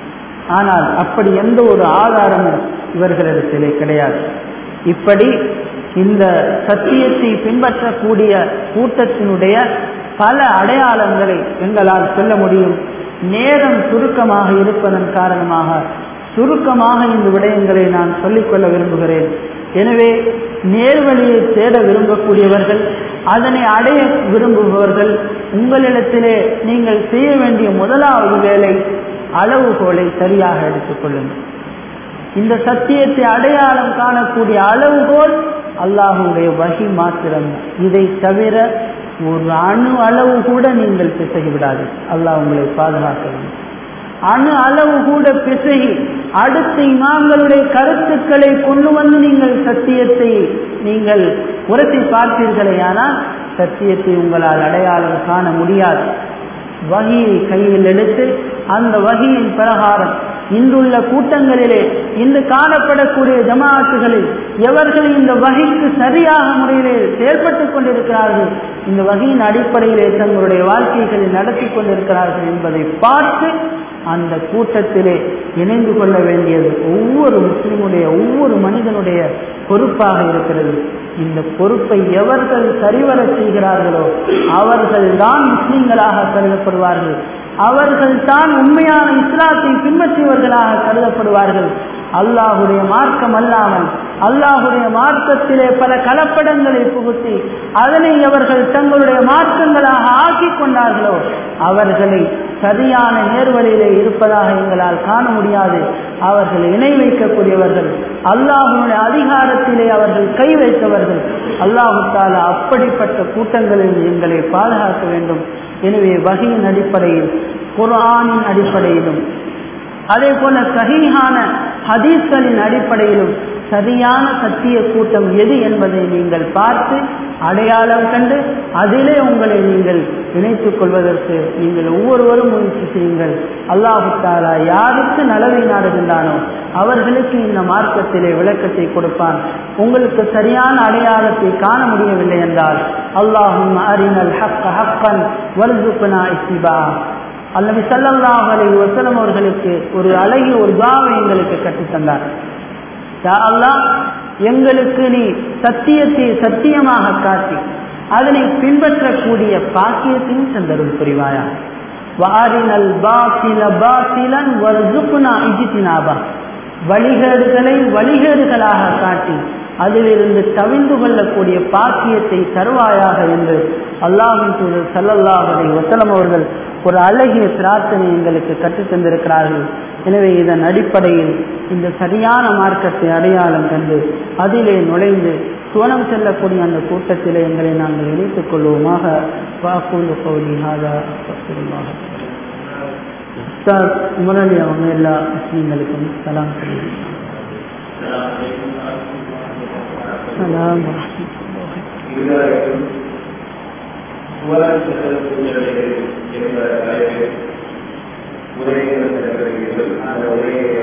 ஆனால் அப்படி எந்த ஒரு ஆதாரமும் இவர்களிடத்திலே கிடையாது இப்படி இந்த சத்தியத்தை பின்பற்றக்கூடிய கூட்டத்தினுடைய பல அடையாளங்களை எங்களால் சொல்ல முடியும் நேரம் சுருக்கமாக இருப்பதன் காரணமாக சுருக்கமாக இந்த விடயங்களை நான் சொல்லிக்கொள்ள விரும்புகிறேன் எனவே நேர்வழியை தேட விரும்பக்கூடியவர்கள் அதனை அடைய விரும்புபவர்கள் உங்களிடத்திலே நீங்கள் செய்ய வேண்டிய முதலாவது வேலை அளவுகோலை சரியாக எடுத்துக்கொள்ளுங்கள் இந்த சத்தியத்தை அடையாளம் காணக்கூடிய அளவுகோல் அல்லாஹுடைய வகி மாத்திரம் இதை தவிர ஒரு அணு அளவு கூட நீங்கள் பிசகி விடாது அல்லாஹ் உங்களை பாதுகாக்க வேண்டும் அணு அளவு கூட பிசகி அடுத்த இமாம்களுடைய கருத்துக்களை கொண்டு வந்து நீங்கள் சத்தியத்தை நீங்கள் உரத்தை பார்த்தீர்களே ஆனால் சத்தியத்தை உங்களால் அடையாளம் காண முடியாது வகியை கையில் எடுத்து அந்த வகியின் பிரகாரம் இன்றுள்ள கூட்டங்களிலே இன்று காணப்படக்கூடிய ஜமாத்துகளில் எவர்கள் இந்த வகைக்கு சரியாக முறையிலே செயல்பட்டுக் கொண்டிருக்கிறார்கள் இந்த வகையின் அடிப்படையிலே தங்களுடைய வாழ்க்கைகளை நடத்தி கொண்டிருக்கிறார்கள் என்பதை பார்த்து அந்த கூட்டத்திலே இணைந்து கொள்ள வேண்டியது ஒவ்வொரு முஸ்லிமுடைய ஒவ்வொரு மனிதனுடைய பொறுப்பாக இருக்கிறது இந்த பொறுப்பை எவர்கள் சரிவர செய்கிறார்களோ அவர்கள் தான் முஸ்லிம்களாக கருதப்படுவார்கள் அவர்கள் தான் உண்மையான இஸ்லாத்தை பின்பற்றியவர்களாக கருதப்படுவார்கள் அல்லாஹுடைய மார்க்கம் அல்லாமல் அல்லாஹுடைய மார்க்கத்திலே பல கலப்படங்களை புகுத்தி அதனை அவர்கள் தங்களுடைய மார்க்கங்களாக ஆக்கி கொண்டார்களோ அவர்களை சரியான நேர்வழியிலே இருப்பதாக எங்களால் காண முடியாது அவர்கள் இணை வைக்கக்கூடியவர்கள் அல்லாஹுடைய அதிகாரத்திலே அவர்கள் கை வைத்தவர்கள் அல்லாஹு தாலா அப்படிப்பட்ட கூட்டங்களில் எங்களை பாதுகாக்க வேண்டும் எனவே வகையின் அடிப்படையில் குர்ஆனின் அடிப்படையிலும் அதே போல சகிஹான ஹதீஸ்களின் அடிப்படையிலும் சரியான சத்திய கூட்டம் எது என்பதை நீங்கள் பார்த்து அடையாளம் கண்டு அதிலே உங்களை நீங்கள் இணைத்துக் கொள்வதற்கு நீங்கள் ஒவ்வொருவரும் முயற்சி செய்யுங்கள் அல்லாஹு தாலா யாருக்கு நலவை நாடுகின்றானோ அவர்களுக்கு இந்த மார்க்கத்திலே விளக்கத்தை கொடுப்பான் உங்களுக்கு சரியான அடையாளத்தை காண முடியவில்லை என்றால் அல்லாஹும் அரினல் ஹக்க ஹக்கன் வல்துக்குனா இசிபா அல்லது சல்லல்லாஹ் அலை வசலம் அவர்களுக்கு ஒரு அழகிய ஒரு துவாவை எங்களுக்கு கற்றுத்தந்தார் அல்லாஹ் எங்களுக்கு நீ சத்தியத்தை சத்தியமாக காட்டி அதனை பின்பற்றக்கூடிய பாக்கியத்தையும் தந்தருள் புரிவாயா வாரினல் பாசில பாசிலன் வர்சுக்குனா இஜித்தினாபா வழிகேடுகளை வழிகேடுகளாக காட்டி அதிலிருந்து தவிந்து கொள்ளக்கூடிய பாக்கியத்தை தருவாயாக என்று அல்லாஹின் தூதர் சல்லல்லாஹலை வசலம் அவர்கள் ஒரு அழகிய பிரார்த்தனை எங்களுக்கு கற்றுத்தந்திருக்கிறார்கள் எனவே இதன் அடிப்படையில் இந்த சரியான மார்க்கத்தை அடையாளம் கண்டு அதிலே நுழைந்து சுவனம் செல்லக்கூடிய அந்த கூட்டத்திலே எங்களை நாங்கள் இணைத்துக் கொள்வோமாக வாக்குண்டு பகுதி ஹாதா முரளி அவங்க எல்லா முஸ்லீம்களுக்கும் சலாம் சொல்லுங்கள் السلام ورحمة الله இதுவரைக்கும் சுவரன் செல்லக்கூடிய என்ற தலைப்பில் உரைகள் நடக்கிறது அந்த உரையை